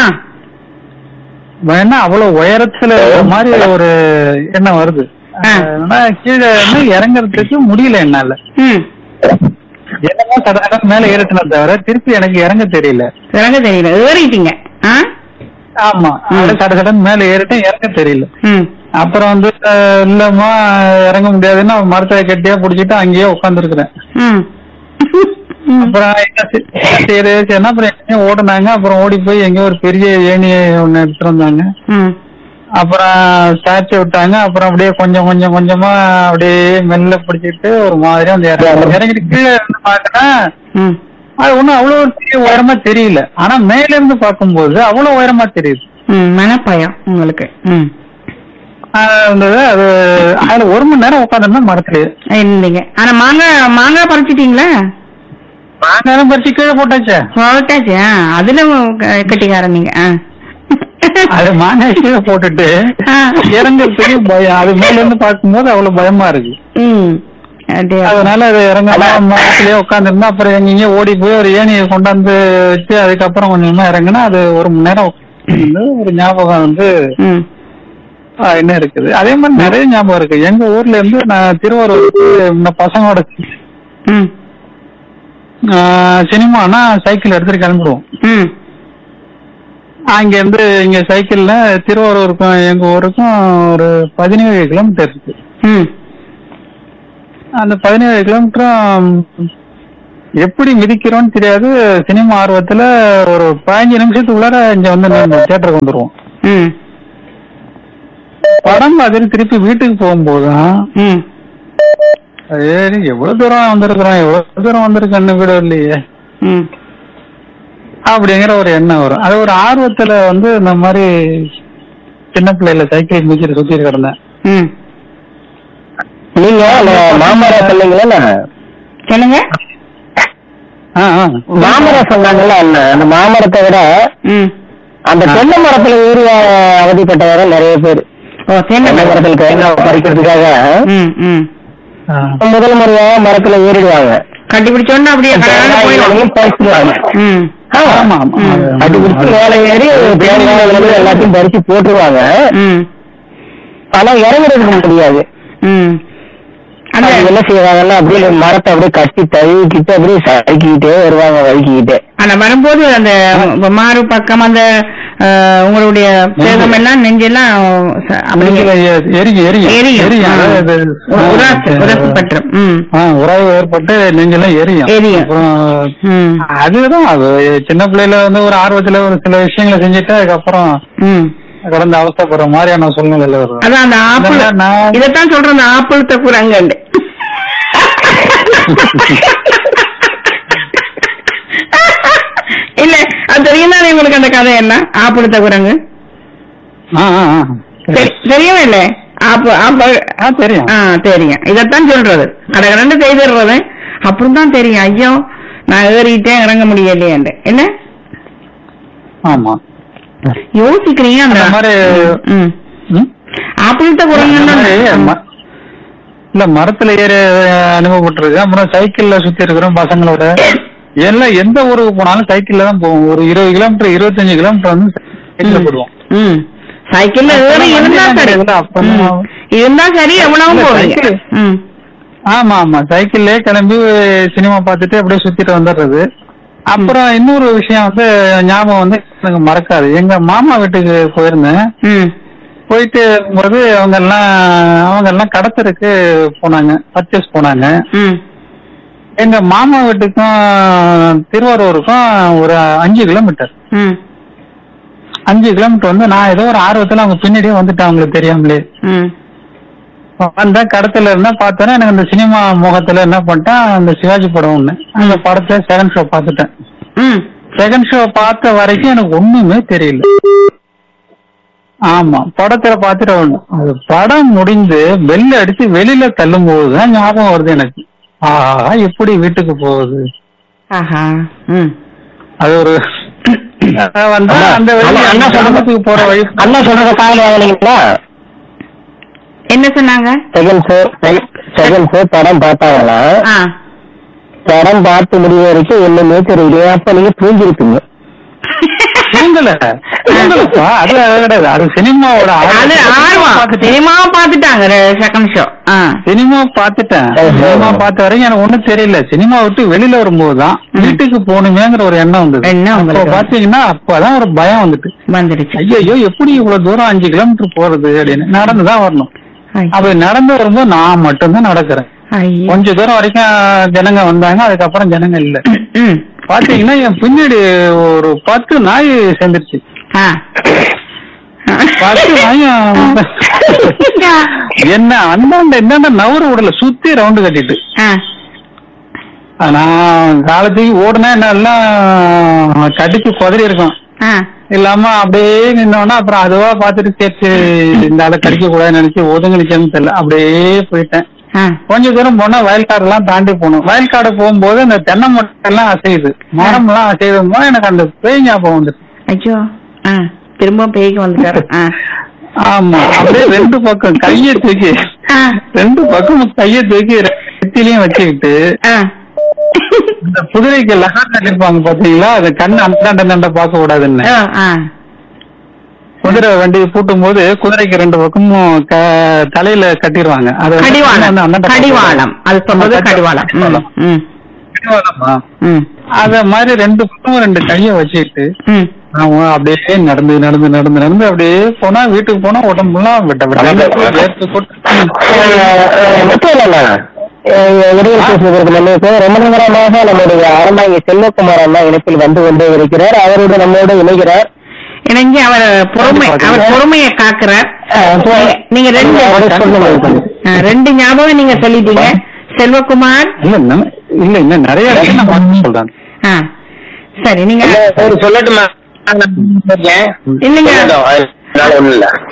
Speaker 2: பயம்னா அவ்வளவு உயரத்துல இருக்கிற மாதிரி ஒரு எண்ணம் வருது
Speaker 1: ஆ.
Speaker 2: ஆனா கீழே இருந்து இறங்குறதுக்கு முடியல என்னால
Speaker 1: ம்
Speaker 2: என்னமோ சடன மேல ஏறிட்டன தவிர திருப்பி எனக்கு இறங்க தெரியல
Speaker 1: இறங்க தெரியல ஏறிட்டீங்க ஆ
Speaker 2: ஆமா அப்படியே சட சடன் மேல ஏறிட்டேன் இறங்க தெரியல
Speaker 1: ம்
Speaker 2: அப்புறம் வந்து அஹ், இல்லம்மா இறங்க முடியாதுன்னா மரத்தை கட்டியா புடிச்சிட்டு அங்கேயே உட்காந்துருக்குறேன்
Speaker 1: ம் ம்
Speaker 2: அப்புறம் என்ன செய்- என்ன செய்யறது சரின்னா அப்புறம் எங்கேயும் ஓடுனாங்க அப்புறம் ஓடி போய் எங்கேயோ ஒரு பெரிய ஏணியை ஒண்ணு எடுத்துட்டு வந்தாங்க
Speaker 1: ம்
Speaker 2: அப்புறம் சாச்சி விட்டாங்க அப்புறம் அப்படியே கொஞ்சம் கொஞ்சம் கொஞ்சமா அப்படியே மெல்ல பிடிச்சிட்டு ஒரு மாதிரியா அந்த இறங்கி இறங்கிட்டு கீழே இருந்து பாக்குறேன்
Speaker 1: ம்
Speaker 2: அது ஒண்ணும் அவ்வளவு ஒரு பெரிய உயரமா தெரியல ஆனா மேல இருந்து பார்க்கும்போது அவ்வளவு உயரமா தெரியுது
Speaker 1: ம் மனப்பயம் உங்களுக்கு ம்
Speaker 2: ஆஹ் இருந்தது அது அதுல ஒரு மணி நேரம் உட்காந்துருந்தா மரத்துலயே
Speaker 1: இருந்தீங்க ஆனா மாங்காய் மாங்காய் பறிச்சிட்டீங்களா
Speaker 2: நான் நேரம் பறிச்சு கீழே போட்டாச்சே
Speaker 1: போட்டாச்சு ஆ, அதுல க- கெட்டிக்காரன் நீங்க ஆ.
Speaker 2: அது மாங்காய் கீழே போட்டுட்டு
Speaker 1: ஆ.
Speaker 2: இறங்குறதுக்கு பயம் அது மேல இருந்து பார்க்கும்போது அவ்வளவு பயமா இருக்கு
Speaker 1: ம் அப்படியே.
Speaker 2: அதனால அது இறங்காம மரத்திலேயே உட்காந்துருந்தா அப்புறம் எங்கேயும் ஓடி போய் ஒரு ஏணியை கொண்டாந்து வச்சு அதுக்கப்புறம் கொஞ்சமா இறங்குனா அது ஒரு மணி நேரம் உட்கார்ந்து ஒரு ஞாபகம் வந்து
Speaker 1: ம்
Speaker 2: ஆ, என்ன இருக்குது அதே மாதிரி நிறைய ஞாபகம் இருக்கு எங்க ஊர்ல இருந்து நான் திருவாரூருக்கு இந்த பசங்களோட
Speaker 1: ம்
Speaker 2: ஆ, சினிமானா சைக்கிள் எடுத்துட்டு கிளம்பிடுவோம்
Speaker 1: ம்
Speaker 2: அங்க இருந்து இங்க சைக்கிள்ல திருவாரூருக்கும் எங்க ஊருக்கும் ஒரு பதினேழு கிலோமீட்டர் இருக்கு
Speaker 1: ம்
Speaker 2: அந்த பதினேழு கிலோமீட்டரும் எப்படி மிதிக்கிறோம்னு தெரியாது சினிமா ஆர்வத்துல ஒரு பதினஞ்சு நிமிஷத்துக்குள்ளார இங்க வந்து தியேட்டருக்கு வந்துருவோம்
Speaker 1: ம்
Speaker 2: படம் பார்த்துட்டு திருப்பி வீட்டுக்கு போகும்போதுதான்
Speaker 1: ம்
Speaker 2: சரி எவ்வளவு தூரம் வந்திருக்கிறோம் எவ்வளவு தூரம் வந்திருக்கன்னு வீடு இல்லையே
Speaker 1: ம்
Speaker 2: அப்படிங்கிற ஒரு எண்ணம் வரும் அது ஒரு ஆர்வத்துல வந்து இந்த மாதிரி சின்ன பிள்ளைல சைக்கிள் மிதிக்கிற சுத்தி கிடந்தேன்
Speaker 1: ம்
Speaker 3: நீங்க அந்த மாமரம் சொன்னீங்களா
Speaker 1: சொல்லுங்க
Speaker 2: ஆ, ஆ.
Speaker 3: மாமரம் சொன்னாங்கல்ல அண்ணன் அந்த மாமரத்தை விட
Speaker 1: ம்
Speaker 3: அந்த தென்னை மரத்துல ஏறி அவதிப்பட்டவர நிறைய பேர்
Speaker 1: ஓ
Speaker 3: தென்னை
Speaker 1: தென்னை
Speaker 3: மரத்துல தேங்காய் பறிக்கிறதுக்காக
Speaker 1: ம் ம்
Speaker 2: ஆ.
Speaker 3: முதல் முறையா மரத்துல ஏறிடுவாங்க
Speaker 1: கட்டி பிடிச்சோன்னா அப்படியே கடகடன்னு போயிடும்
Speaker 3: தேங்காய்களையும் பறிச்சிடுவாங்க
Speaker 1: ம்
Speaker 3: ஆ,
Speaker 2: ஆமா ஆமா
Speaker 1: ம்.
Speaker 2: அது-
Speaker 3: அது பிடிச்சி மேலே ஏறி தேங்காய் விழுந்து எல்லாத்தையும் பறிச்சு போட்டுருவாங்க
Speaker 1: ம்
Speaker 3: ஆனா இறங்குறதுக்கு முடியாது
Speaker 1: ம் அந்த
Speaker 3: அது என்ன செய்வாங்கன்னா அப்படியே மரத்தை அப்படியே கட்டி தழுவிக்கிட்டு அப்படியே சறுக்கிக்கிட்டே வருவாங்க வழுக்கிக்கிட்டே
Speaker 1: ஆனா வரும்போது அந்த மாறு பக்கம் அந்த அஹ், உங்களுடைய சேதம் எல்லாம் நெஞ்செல்லாம் ச- அப்படியே
Speaker 2: நெஞ்சில எ- எரியும் எரியும்
Speaker 1: எரியும்
Speaker 2: எரியும்
Speaker 1: ஆ.
Speaker 2: அதாவது
Speaker 1: உராசு உராசு பற்றும் ம்
Speaker 2: ஆ, உராய்வு ஏற்பட்டு நெஞ்செல்லாம் எரியும்
Speaker 1: எரியும்.
Speaker 2: அப்புறம்
Speaker 1: ம்
Speaker 2: அதுதான் அது சின்ன பிள்ளையில வந்து ஒரு ஆர்வத்துல ஒரு சில விஷயங்களை செஞ்சுட்டு அதுக்கப்புறம்
Speaker 1: ம்
Speaker 2: கடந்து அவஸ்தைப்படுற மாதிரியான சூழ்நிலையில வரும்
Speaker 1: அதான் அந்த ஆப்பிள்
Speaker 2: இதெல்லாம் நான்-
Speaker 1: இதைத்தான் சொல்றேன் அந்த ஆப்பிள் தக்குறாங்கண்டு இல்ல அது தெரியும் தானே உங்களுக்கு அந்த கதை என்ன ஆப்பிள் தக்குறாங்க
Speaker 2: ஆ, ஆ, ஆ.
Speaker 1: தெரியவே இல்ல ஆப்பு ஆப்பிள்
Speaker 2: ஆ, தெரியும்
Speaker 1: ஆ தெரியும் இதைத்தான் சொல்றது கடகடன்னு செய்திடுறது அப்புறம் தான் தெரியும் ஐயோ நான் ஏறிட்டேன் இறங்க முடியலையேன்னு என்ன
Speaker 2: ஆமா
Speaker 1: யோசிக்கிறீங்க அந்த
Speaker 2: அந்த மாதிரி
Speaker 1: ம்
Speaker 2: ம்?
Speaker 1: ஆப்பிள்
Speaker 2: அந்த மாதிரி
Speaker 1: தக்குறாங்க
Speaker 2: ம- இல்ல மரத்துல ஏறி அனுபவப்பட்டிருக்கு அப்புறம் சைக்கிள்ல சுத்தி இருக்கிறோம் பசங்களோட எல்லாம் எந்த ஊருக்கு போனாலும் சைக்கிள்ல தான் போவோம் ஒரு இருபது கிலோமீட்டர் இருபத்தஞ்சு கிலோமீட்டர் வந்து சைக்கிள்ல போடுவோம்
Speaker 1: ம் சைக்கிள்ல ஏறி இருந்தா சரி
Speaker 2: அப்பெல்லாம்
Speaker 1: ம். இருந்தா சரி எவ்வளவு
Speaker 2: இல்ல,
Speaker 1: போவீங்க
Speaker 2: சைக்கிள்.
Speaker 1: ம்
Speaker 2: ஆமா ஆமா சைக்கிள்லயே கிளம்பி சினிமா பார்த்துட்டு அப்படியே சுத்திட்டு வந்துடுறது அப்புறம் இன்னொரு விஷயம் வந்து ஞாபகம் வந்து எனக்கு மறக்காது எங்க மாமா வீட்டுக்கு போயிருந்தேன்
Speaker 1: ம்
Speaker 2: போயிட்டு இருக்கும்போது அவங்க எல்லாம் அவங்க எல்லாம் கடத்தருக்கு போனாங்க பர்ச்சேஸ் போனாங்க
Speaker 1: ம்
Speaker 2: எங்க மாமா வீட்டுக்கும் திருவாரூருக்கும் ஒரு அஞ்சு கிலோமீட்டர்
Speaker 1: ம்
Speaker 2: அஞ்சு கிலோமீட்டர் வந்து நான் ஏதோ ஒரு ஆர்வத்துல அவங்க பின்னாடியே வந்துட்டேன் அவங்களுக்கு தெரியாமலே
Speaker 1: ம்
Speaker 2: வந்த கடத்துல இருந்தா பார்த்தோன்னா எனக்கு அந்த சினிமா முகத்துல என்ன பண்ணிட்டேன் அந்த சிவாஜி படம் ஒண்ணு அந்த படத்தை செகண்ட் ஷோ பார்த்துட்டேன்
Speaker 1: ம்
Speaker 2: செகண்ட் ஷோ பார்த்த வரைக்கும் எனக்கு ஒண்ணுமே தெரியல ஆமா படத்துல பார்த்துட்டு ஒண்ணு அது படம் முடிந்து பெல் அடிச்சு வெளியில தள்ளும் போதுதான் ஞாபகம் வருது எனக்கு ஆஹா எப்படி வீட்டுக்கு போகுது
Speaker 1: ஆஹா ம்
Speaker 2: அது ஒரு அஹ் வந்து
Speaker 3: அண்ணா,
Speaker 2: அந்த வழி
Speaker 3: அண்ணா, அண்ணா சொல்றது-
Speaker 2: கிராமத்துக்கு போற வழி
Speaker 3: அண்ணா சொல்றத காலையில வாங்கினீங்களா
Speaker 1: என்ன சொன்னாங்க
Speaker 3: செகண்ட் ஷோ செகண்ட் ஷோ படம் பார்த்தாங்களா
Speaker 1: ஆ
Speaker 3: படம் பார்த்து முடிய வரைக்கும் ஒண்ணுமே தெரியல அப்ப நீங்க தூங்கிருப்பீங்க
Speaker 2: தூங்கல தூங்கலப்பா அது அது கிடையாது அது சினிமாவோட
Speaker 1: அது ஆர்வம்
Speaker 2: பார்த்துட்டேன்
Speaker 1: சினிமா பாத்துட்டாங்க செகண்ட் ஷோ ஆ
Speaker 2: சினிமா பார்த்துட்டேன் சினிமா பார்த்த வரைக்கும் எனக்கு ஒண்ணும் தெரியல சினிமா விட்டு வெளியில வரும்போதுதான் வீட்டுக்கு போகணுமேங்கிற ஒரு எண்ணம் வந்தது
Speaker 1: எண்ணம்
Speaker 2: அப்போ
Speaker 1: உங்களுக்கு.
Speaker 2: பாத்தீங்கன்னா அப்பதான் ஒரு பயம் வந்துட்டு
Speaker 1: வந்துடுச்சு
Speaker 2: ஐயோ எப்படி இவ்வளவு தூரம் அஞ்சு கிலோமீட்டர் போறது அப்படின்னு நடந்துதான் வரணும்
Speaker 1: ஐ-
Speaker 2: அப்படி நடந்து வரும்போது நான் மட்டும்தான் நடக்கிறேன்
Speaker 1: ஐயோ.
Speaker 2: கொஞ்ச தூரம் வரைக்கும் ஜனங்க வந்தாங்க அதுக்கப்புறம் ஜனங்க இல்ல
Speaker 1: ம்
Speaker 2: பாத்தீங்கன்னா என் பின்னாடி ஒரு பத்து நாய் சேர்ந்துருச்சு
Speaker 1: ஆ
Speaker 2: பத்து நாயும் என்ன அந்தாண்ட என்னண்ட நவர விடல சுத்தி ரவுண்டு கட்டிட்டு
Speaker 1: ஆ
Speaker 2: நான் காலத்துக்கு ஓடுனா என்ன எல்லாம் கடிச்சு குதறி இருக்கும்
Speaker 1: ஆ
Speaker 2: இல்லாம அப்படியே நின்னோன்னா அப்புறம் அதுவா பார்த்துட்டு சேர்த்து இந்த ஆளை கடிக்க கூடாதுன்னு நினைச்சு ஒதுங்கினுச்சேன்னு தெரியல அப்படியே போயிட்டேன்
Speaker 1: ஆ
Speaker 2: கொஞ்ச தூரம் போனா வயல்காடு எல்லாம் தாண்டி போகணும் வயல்காடு போகும்போது இந்த தென்னை மட்டை எல்லாம் அசையுது மரம் எல்லாம் அசையும் போது எனக்கு அந்த பேய் ஞாபகம் வந்துச்சு
Speaker 1: ஐயோ ஆ திரும்ப பேய்க்கு வந்துட்டாரு ஆ
Speaker 2: ஆமா அப்படியே ரெண்டு பக்கம் கையை தூக்கி
Speaker 1: ஆ
Speaker 2: ரெண்டு பக்கமும் கையை தூக்கி ரெத்திலையும் வச்சுக்கிட்டு
Speaker 1: ஆ
Speaker 2: இந்த குதிரைக்கு லகார் கட்டிருப்பாங்க பாத்தீங்களா அது கண்ணு அந்தாண்ட அந்தாண்ட பார்க்க கூடாதுன்னு
Speaker 1: ஆ, ஆ
Speaker 2: குதிரை வண்டி பூட்டும் போது குதிரைக்கு ரெண்டு பக்கமும் க- தலையில கட்டிடுவாங்க அது வந்து
Speaker 1: கடிவாளம்
Speaker 2: கண்ணு அந்தாண்ட பார்க்க
Speaker 1: கடிவாளம் அது சொல்றது
Speaker 2: ஆமா,
Speaker 1: கடிவாளம் ம்,
Speaker 2: கடிவாளம்.
Speaker 1: ம்
Speaker 2: கடிவாளமா?
Speaker 1: ம்
Speaker 2: அத மாதிரி ரெண்டு பக்கமும் ரெண்டு கைய வச்சுக்கிட்டு
Speaker 1: ம்
Speaker 2: அவன் அப்படியே நடந்து நடந்து நடந்து நடந்து அப்படியே போனா வீட்டுக்கு போனா உடம்புலாம் விட்ட விட்ட வேர்த்து கொட்டு.
Speaker 3: முக்கியம் இடையில் பேசுவதற்கு முன்னே ரொம்ப நேரமாக நம்முடைய அரண்மனை செல்வகுமார் அண்ணா இணைப்பில் வந்து கொண்டே இருக்கிறார் அவரோடு நம்மோடு இணைகிறார்
Speaker 1: இணைஞ்சு அவர் பொறுமை அவர் பொறுமையை காக்குறார் நீங்க- நீங்க ரெண்டு
Speaker 3: அவரை சொல்லுங்க.
Speaker 1: ஆ, ரெண்டு ஞாபகம் நீங்க சொல்லிட்டீங்க செல்வகுமார்
Speaker 2: இல்ல இன்னும் இல்ல இன்னும் நிறைய இருக்கு நான் பார்த்து சொல்றேன்
Speaker 1: ஆ சரி நீங்க
Speaker 3: ஒரு சொல்லட்டுமா
Speaker 1: இல்லைங்க
Speaker 3: ஒண்ணும் இல்ல